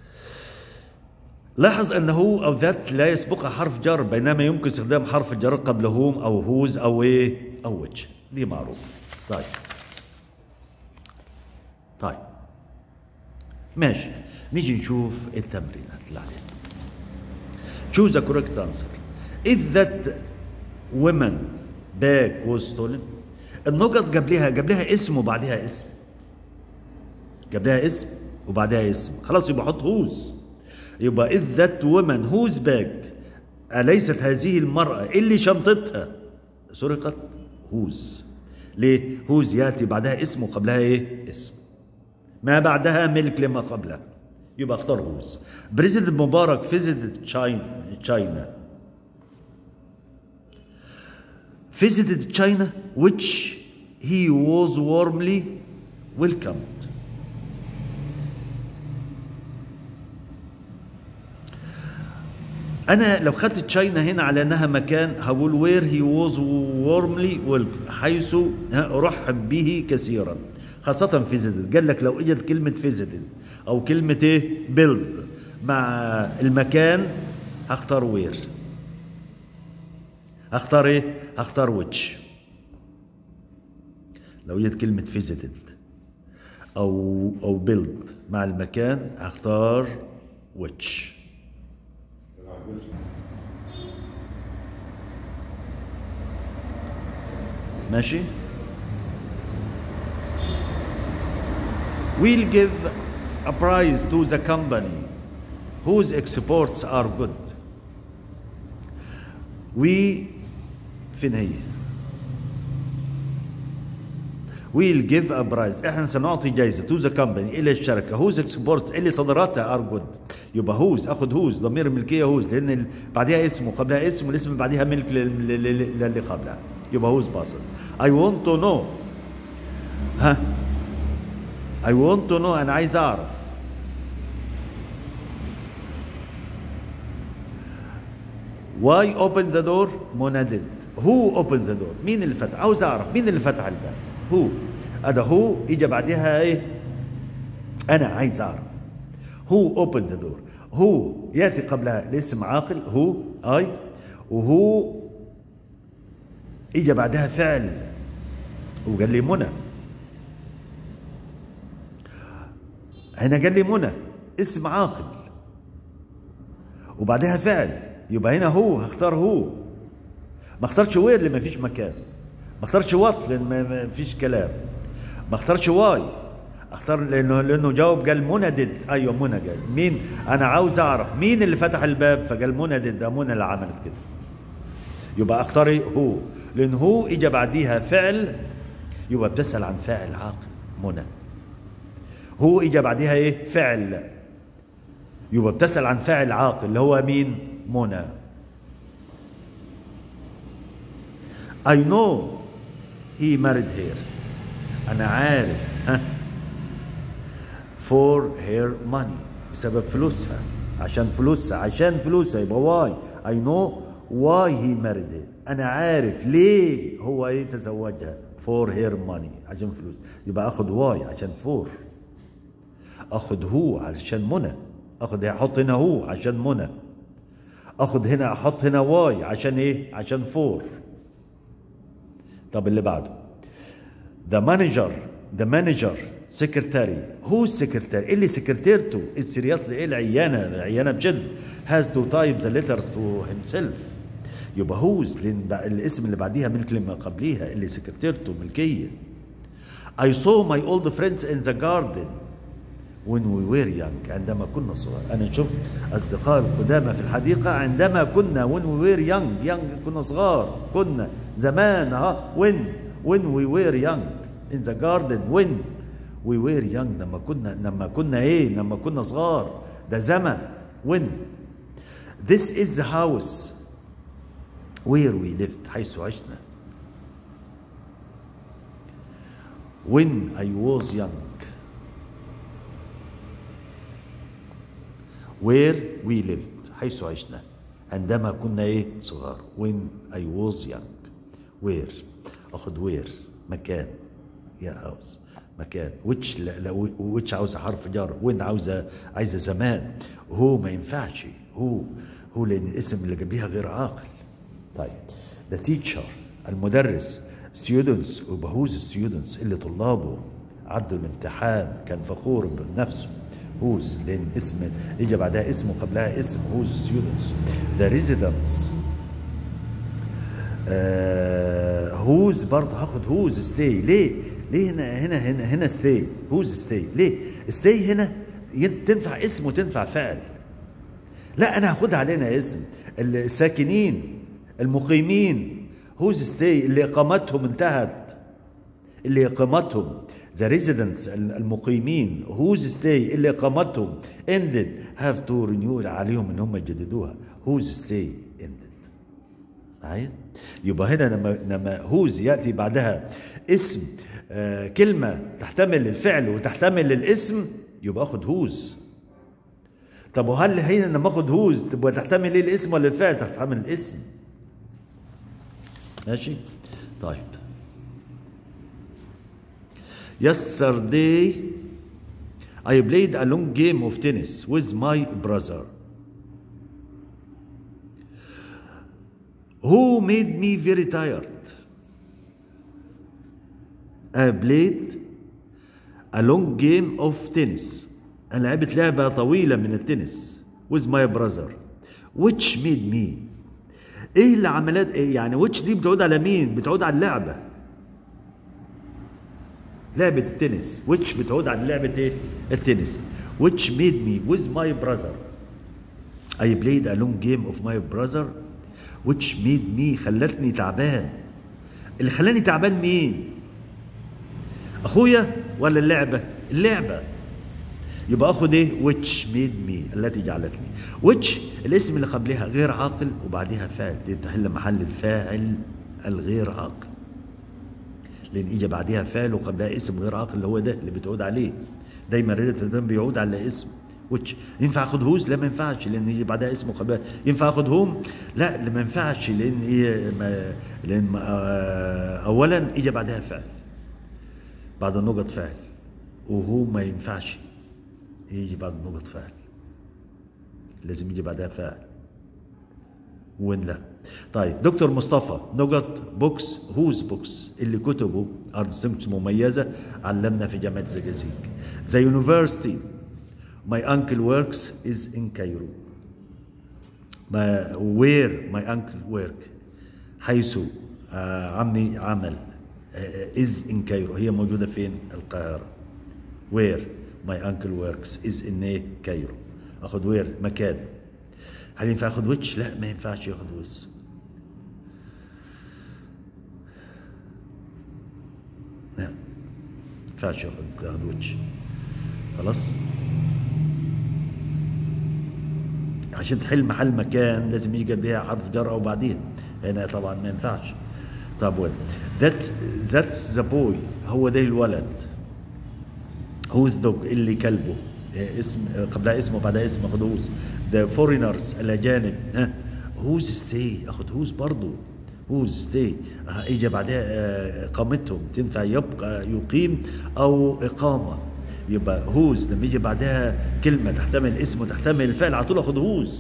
لاحظ انه او ذات لا يسبقها حرف جر بينما يمكن استخدام حرف الجر قبل هوم او هوز او ايه او وجه دي معروفه طيب طيب ماشي نيجي نشوف التمرينات اللي علينا choose the correct answer if that women bag was stolen النقط قبلها قبلها اسم وبعدها اسم قبلها اسم وبعدها اسم خلاص يبقى حط هوز يبقى إذ ذات ومن هوز باك أليست هذه المرأة اللي شنطتها سرقت هوز ليه هوز يأتي بعدها اسم وقبلها إيه اسم ما بعدها ملك لما قبلها يبقى اختار هوز بريزيدنت مبارك فيزيتد تشاينا visited China which he was warmly welcomed انا لو خدت تشاينا هنا على انها مكان هقول وير هي ووز وورملي حيث رحب به كثيرا خاصة فيزيتد قال لك لو اجت كلمة فيزيتد او كلمة ايه بيلد مع المكان هختار وير هختار ايه هختار ويتش لو اجت كلمة فيزيتد او او بيلد مع المكان هختار ويتش ماشي We'll give a prize to the company whose exports are good. We فين هي؟ We'll give a prize احنا سنعطي جائزة to the company إلى الشركة whose exports اللي صادراتها are good يبقى whose أخذ whose ضمير الملكية whose لأن ال- بعدها اسم وقبلها اسم والاسم بعدها ملك لل- لل- لل- للي قبلها يبقى whose باصل I want to know ها I want to know أنا عايز أعرف Why open the door? منى did. Who opened the door? مين اللي فتح؟ عاوز أعرف مين اللي فتح الباب؟ Who؟ هذا هو إجا بعدها إيه؟ أنا عايز أعرف. Who opened the door? Who يأتي قبلها الاسم عاقل هو أي وهو إجا بعدها فعل وقال لي منى هنا قال لي منى اسم عاقل وبعدها فعل يبقى هنا هو هختار هو ما اختارش وير لان ما فيش مكان ما اختارش وات لان ما- ما فيش كلام ما اختارش واي اختار لانه لانه جاوب قال منى ديد ايوه منى قال مين انا عاوز اعرف مين اللي فتح الباب فقال منى ديد ده منى اللي عملت كده يبقى اختاري هو لان هو اجى بعديها فعل يبقى بتسال عن فاعل عاقل منى هو اجى بعديها ايه فعل يبقى بتسال عن فاعل عاقل اللي هو مين منى I know he married her أنا عارف ها for her money بسبب فلوسها عشان فلوسها عشان فلوسها يبقى why I know why he married her انا عارف ليه هو ايه تزوجها فور هير ماني عشان فلوس يبقى اخد واي عشان فور اخد هو عشان منى اخد احط هنا هو عشان منى اخد هنا احط هنا واي عشان ايه عشان فور طب اللي بعده ذا مانجر ذا مانجر سكرتاري هو السكرتاري إيه اللي سكرتيرته السيرياسلي ايه العيانه العيانه بجد هاز تو تايب ذا ليترز تو هيم سيلف يبقى هوز لان بقى الاسم اللي بعديها من الكلمه قبليها اللي سكرتيرته ملكيه I saw my old friends in the garden when we were young عندما كنا صغار أنا شفت أصدقاء القدامى في الحديقة عندما كنا when we were young young كنا صغار كنا زمان ها when when we were young in the garden when we were young لما كنا لما كنا ايه لما كنا صغار ده زمن when this is the house where we lived حيث عشنا when I was young where we lived حيث عشنا عندما كنا ايه صغار when I was young where اخد where مكان يا house مكان which لا لا which عاوزه حرف جر when عاوزه عايزه زمان هو ما ينفعش هو هو لان الاسم اللي جنبيها غير عاقل طيب the teacher المدرس students وبهوز students اللي طلابه عدوا الامتحان كان فخور بنفسه هوز لان اسم يجي بعدها اسم وقبلها اسم هوز ستودنتس ذا ريزيدنتس هوز برضه هاخد هوز ستي ليه؟ ليه هنا هنا هنا هنا ستي هوز ستي ليه؟ ستي هنا ين- تنفع اسم وتنفع فعل لا انا هاخدها علينا اسم الساكنين المقيمين هوز ستي اللي اقامتهم انتهت اللي اقامتهم ذا ريزيدنتس المقيمين هوز ستي اللي اقامتهم ended have to renew عليهم ان هم يجددوها هوز ستي ended معايا يبقى هنا لما لما هوز ياتي بعدها اسم آه كلمه تحتمل الفعل وتحتمل الاسم يبقى اخد هوز طب وهل هنا لما اخد هوز تبقى تحتمل ايه الاسم ولا الفعل تحتمل الاسم ماشي طيب Yesterday, I played a long game of tennis with my brother. Who made me very tired? I played a long game of tennis. أنا لعبت لعبة طويلة من التنس with my brother which made me ايه اللي عملت ايه يعني which دي بتعود على مين بتعود على اللعبه لعبة التنس which بتعود على لعبة ايه؟ التنس which made me with my brother I played a long game of my brother which made me خلتني تعبان اللي خلاني تعبان مين؟ أخويا ولا اللعبة؟ اللعبة يبقى اخد ايه which made me التي جعلتني which الاسم اللي قبلها غير عاقل وبعدها فاعل دي تحل محل الفاعل الغير عاقل لان اجى بعدها فعل وقبلها اسم غير عاقل اللي هو ده اللي بتعود عليه دايما ريلاتيف بيعود على اسم which ينفع اخد هوز لا ما ينفعش لان يجي بعدها اسم وقبلها ينفع اخد هوم لا لا ما ينفعش لان هي ما لان ما آه، اولا اجى بعدها فعل بعد النقط فعل وهو ما ينفعش يجي بعد النقط فعل لازم يجي بعدها فعل وين لا طيب دكتور مصطفى نقط بوكس هوز بوكس اللي كتبه ارت مميزه علمنا في جامعه زقازيق ذا يونيفرستي ماي انكل وركس از ان كايرو ما وير ماي انكل ورك حيث آه عمي عمل از ان كايرو هي موجوده فين القاهره وير ماي انكل وركس از ان ايه كايرو اخد وير مكان هل ينفع اخد ويتش؟ لا ما ينفعش ياخد ويز لا ما ينفعش ياخد ياخد ويتش خلاص عشان تحل محل مكان لازم يجي قبلها حرف جر او بعديها هنا طبعا ما ينفعش طب وين ذات ذاتس ذا بوي هو ده الولد هو الدوج اللي كلبه اسم قبلها اسمه وبعدها اسم اخد هوز ذا فورينرز الاجانب ها هوز ستي اخد هوز برضه whose stay آه، اجى بعدها آه، اقامتهم تنفع يبقى يقيم او اقامه يبقى whose لما يجي بعدها كلمه تحتمل اسم وتحتمل الفعل على طول اخد whose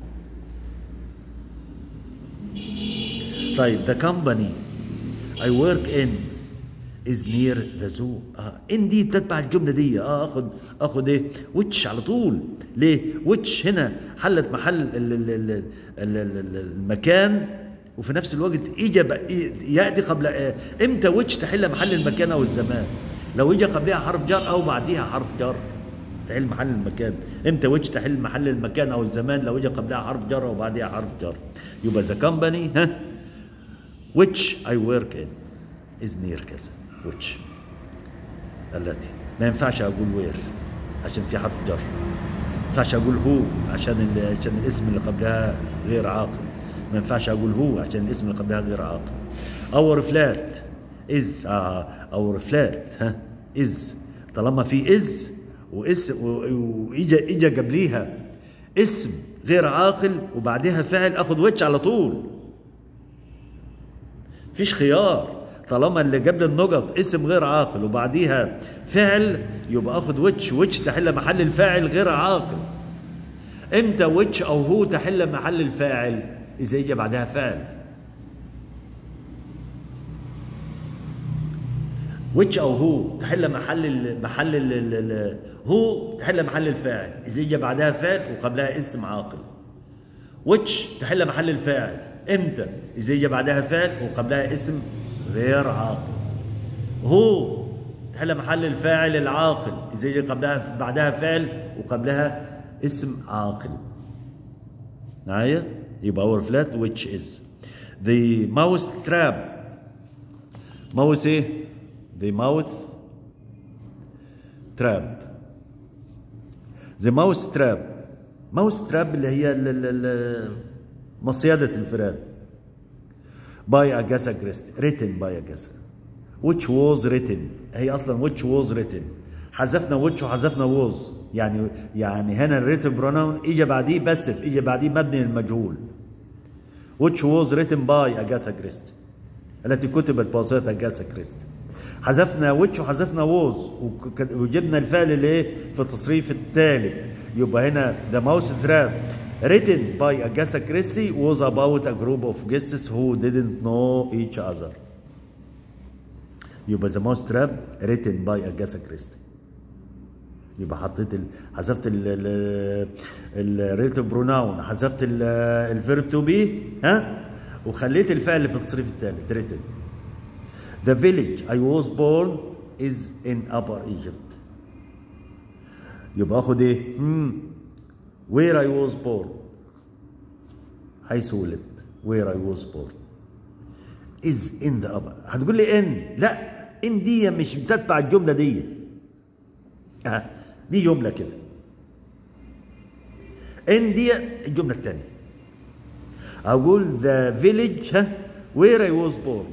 طيب the company I work in is near the zoo اه ان دي تتبع الجمله دي اه اخد اخد ايه which على طول ليه which هنا حلت محل ال ال ال ال ال ال المكان وفي نفس الوقت اجى بقى- ياتي قبل آه، امتى which تحل محل المكان او الزمان لو اجى قبلها حرف جر او بعديها حرف جر تحل محل المكان امتى which تحل محل المكان او الزمان لو اجى قبلها حرف جر وبعديها حرف جر يبقى the company ها which I work in is near كذا which التي ما ينفعش اقول وير عشان في حرف جر ما ينفعش اقول هو عشان ال- عشان الاسم اللي قبلها غير عاقل ما ينفعش اقول هو عشان الاسم اللي قبلها غير عاقل اور فلات از اور فلات ها از طالما في از واس و- واجا اجا قبليها اسم غير عاقل وبعدها فعل اخد ويتش على طول فيش خيار طالما اللي قبل النقط اسم غير عاقل وبعديها فعل يبقى اخد ويتش ويتش تحل محل الفاعل غير عاقل امتى ويتش او هو تحل محل الفاعل اذا اجى بعدها فعل ويتش او هو تحل محل ال محل ال ال ال هو تحل محل الفاعل اذا اجى بعدها فعل وقبلها اسم عاقل ويتش تحل محل الفاعل امتى اذا اجى بعدها فعل وقبلها اسم غير عاقل هو تحل محل الفاعل العاقل اذا اجى قبلها بعدها فعل وقبلها اسم عاقل معايا يبقى اور فلات which is the mouse trap mouse ايه the mouth trap the mouse trap mouse trap اللي هي ال- ال- ال- مصيدة الفئران by Agatha Christie written by Agatha which was written هي اصلا which was written حذفنا which وحذفنا was يعني يعني هنا الريتن pronoun اجى بعديه باسف اجى بعديه مبني للمجهول which was written by Agatha Christie التي كتبت بواسطة أجاسا كريستي حذفنا which وحذفنا was وك- وجبنا الفعل اللي ايه في التصريف الثالث يبقى هنا the mouse trap written by Agatha Christie was about a group of guests who didn't know each other يبقى the mouse trap written by Agatha Christie يبقى حطيت ال... حذفت ال ال الريليتيف بروناون حذفت الفيرب تو بي ها وخليت الفعل في التصريف الثالث written The village I was born is in Upper Egypt يبقى اخد ايه؟ hmm. Where I was born حيث ولدت Where I was born is in the upper هتقول لي ان لا ان دي مش بتتبع الجمله دي آه. دي جمله كده ان دي الجمله الثانيه اقول ذا فيليج ها وير اي واز بورن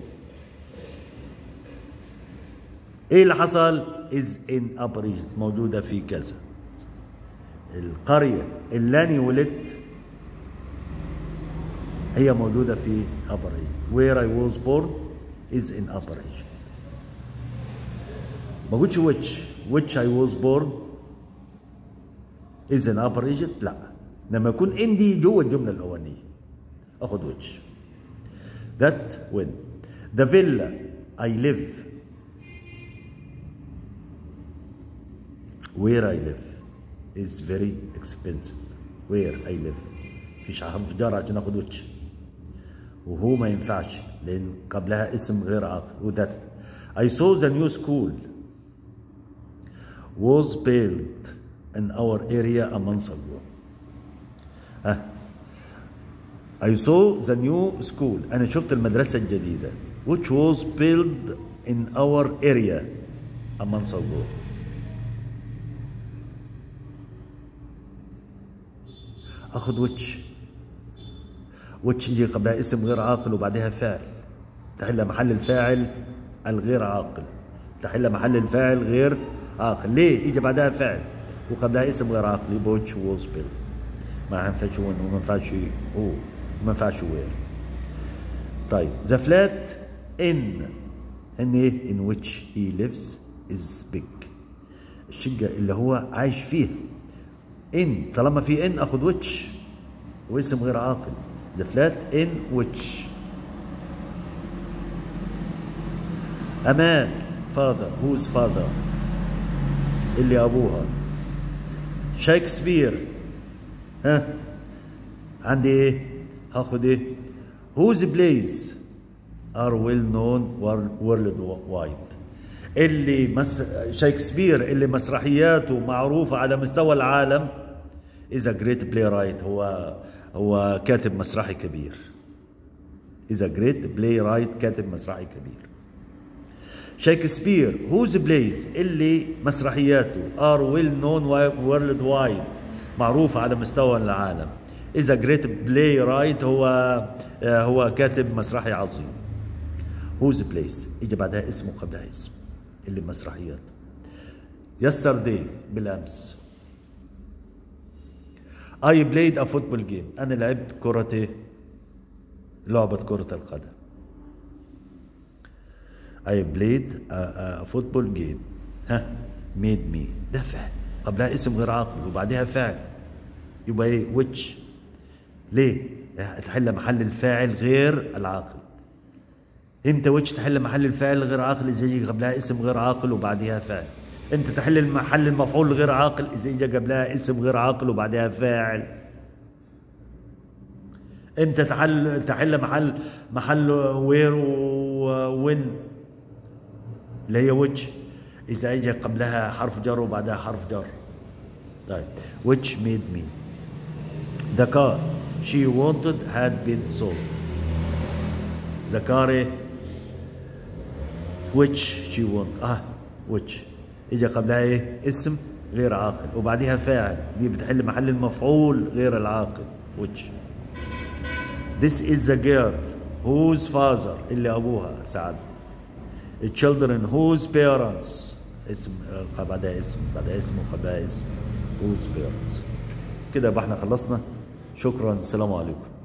ايه اللي حصل از ان ابر ايجيبت موجوده في كذا القريه اللي انا ولدت هي موجوده في ابر ايجيبت وير اي واز بورن از ان ابر ايجيبت ما قلتش which which I was born is in upper Egypt لا لما يكون ان دي جوه الجمله الاولانيه اخد which that when the villa I live where I live is very expensive where I live مفيش حرف جر عشان اخد which وهو ما ينفعش لان قبلها اسم غير عاقل وذات I saw the new school was built in our area a month ago. Uh, I saw the new school أنا شفت المدرسة الجديدة which was built in our area a month ago. أخذ which which يجي قبلها اسم غير عاقل وبعدها فعل تحل محل الفاعل الغير عاقل تحل محل الفاعل غير عاقل ليه يجي بعدها فعل وقبلها اسم غير عاقل يبقى which was built ما ينفعش وين وما ينفعش هو وما ينفعش وير طيب the flat in ان ايه in which he lives is big الشقة اللي هو عايش فيها ان طالما في ان اخد which واسم غير عاقل the flat in which امان father whose father اللي ابوها شكسبير ها عندي ايه هاخد ايه whose plays are well known world wide اللي مس... شكسبير اللي مسرحياته معروفة على مستوى العالم is a great playwright هو هو كاتب مسرحي كبير is a great playwright كاتب مسرحي كبير شكسبير whose plays اللي مسرحياته are well known world wide معروفة على مستوى العالم is a great playwright هو هو كاتب مسرحي عظيم whose plays يجي بعدها اسمه قبلها اسم اللي مسرحيات yesterday بالامس I played a football game انا لعبت كرة لعبة كرة القدم I played a, a football game ها made me ده فعل قبلها اسم غير عاقل وبعدها فعل يبقى ايه which ليه تحل محل الفاعل غير العاقل امتى وجه تحل محل الفاعل غير عاقل اذا يجي قبلها اسم غير عاقل وبعدها فاعل امتى تحل محل المفعول غير عاقل اذا اجى قبلها اسم غير عاقل وبعدها فاعل امتى تحل تحل محل محل وير وين اللي هي وجه اذا اجى قبلها حرف جر وبعدها حرف جر طيب which made me the car she wanted had been sold the car which she want اه which اجى قبلها ايه اسم غير عاقل وبعدها فاعل دي بتحل محل المفعول غير العاقل which this is the girl whose father اللي ابوها سعد children whose parents اسم بعدها اسم بعدها اسم وقبلها اسم whose parents كده يبقى احنا خلصنا شكرا السلام عليكم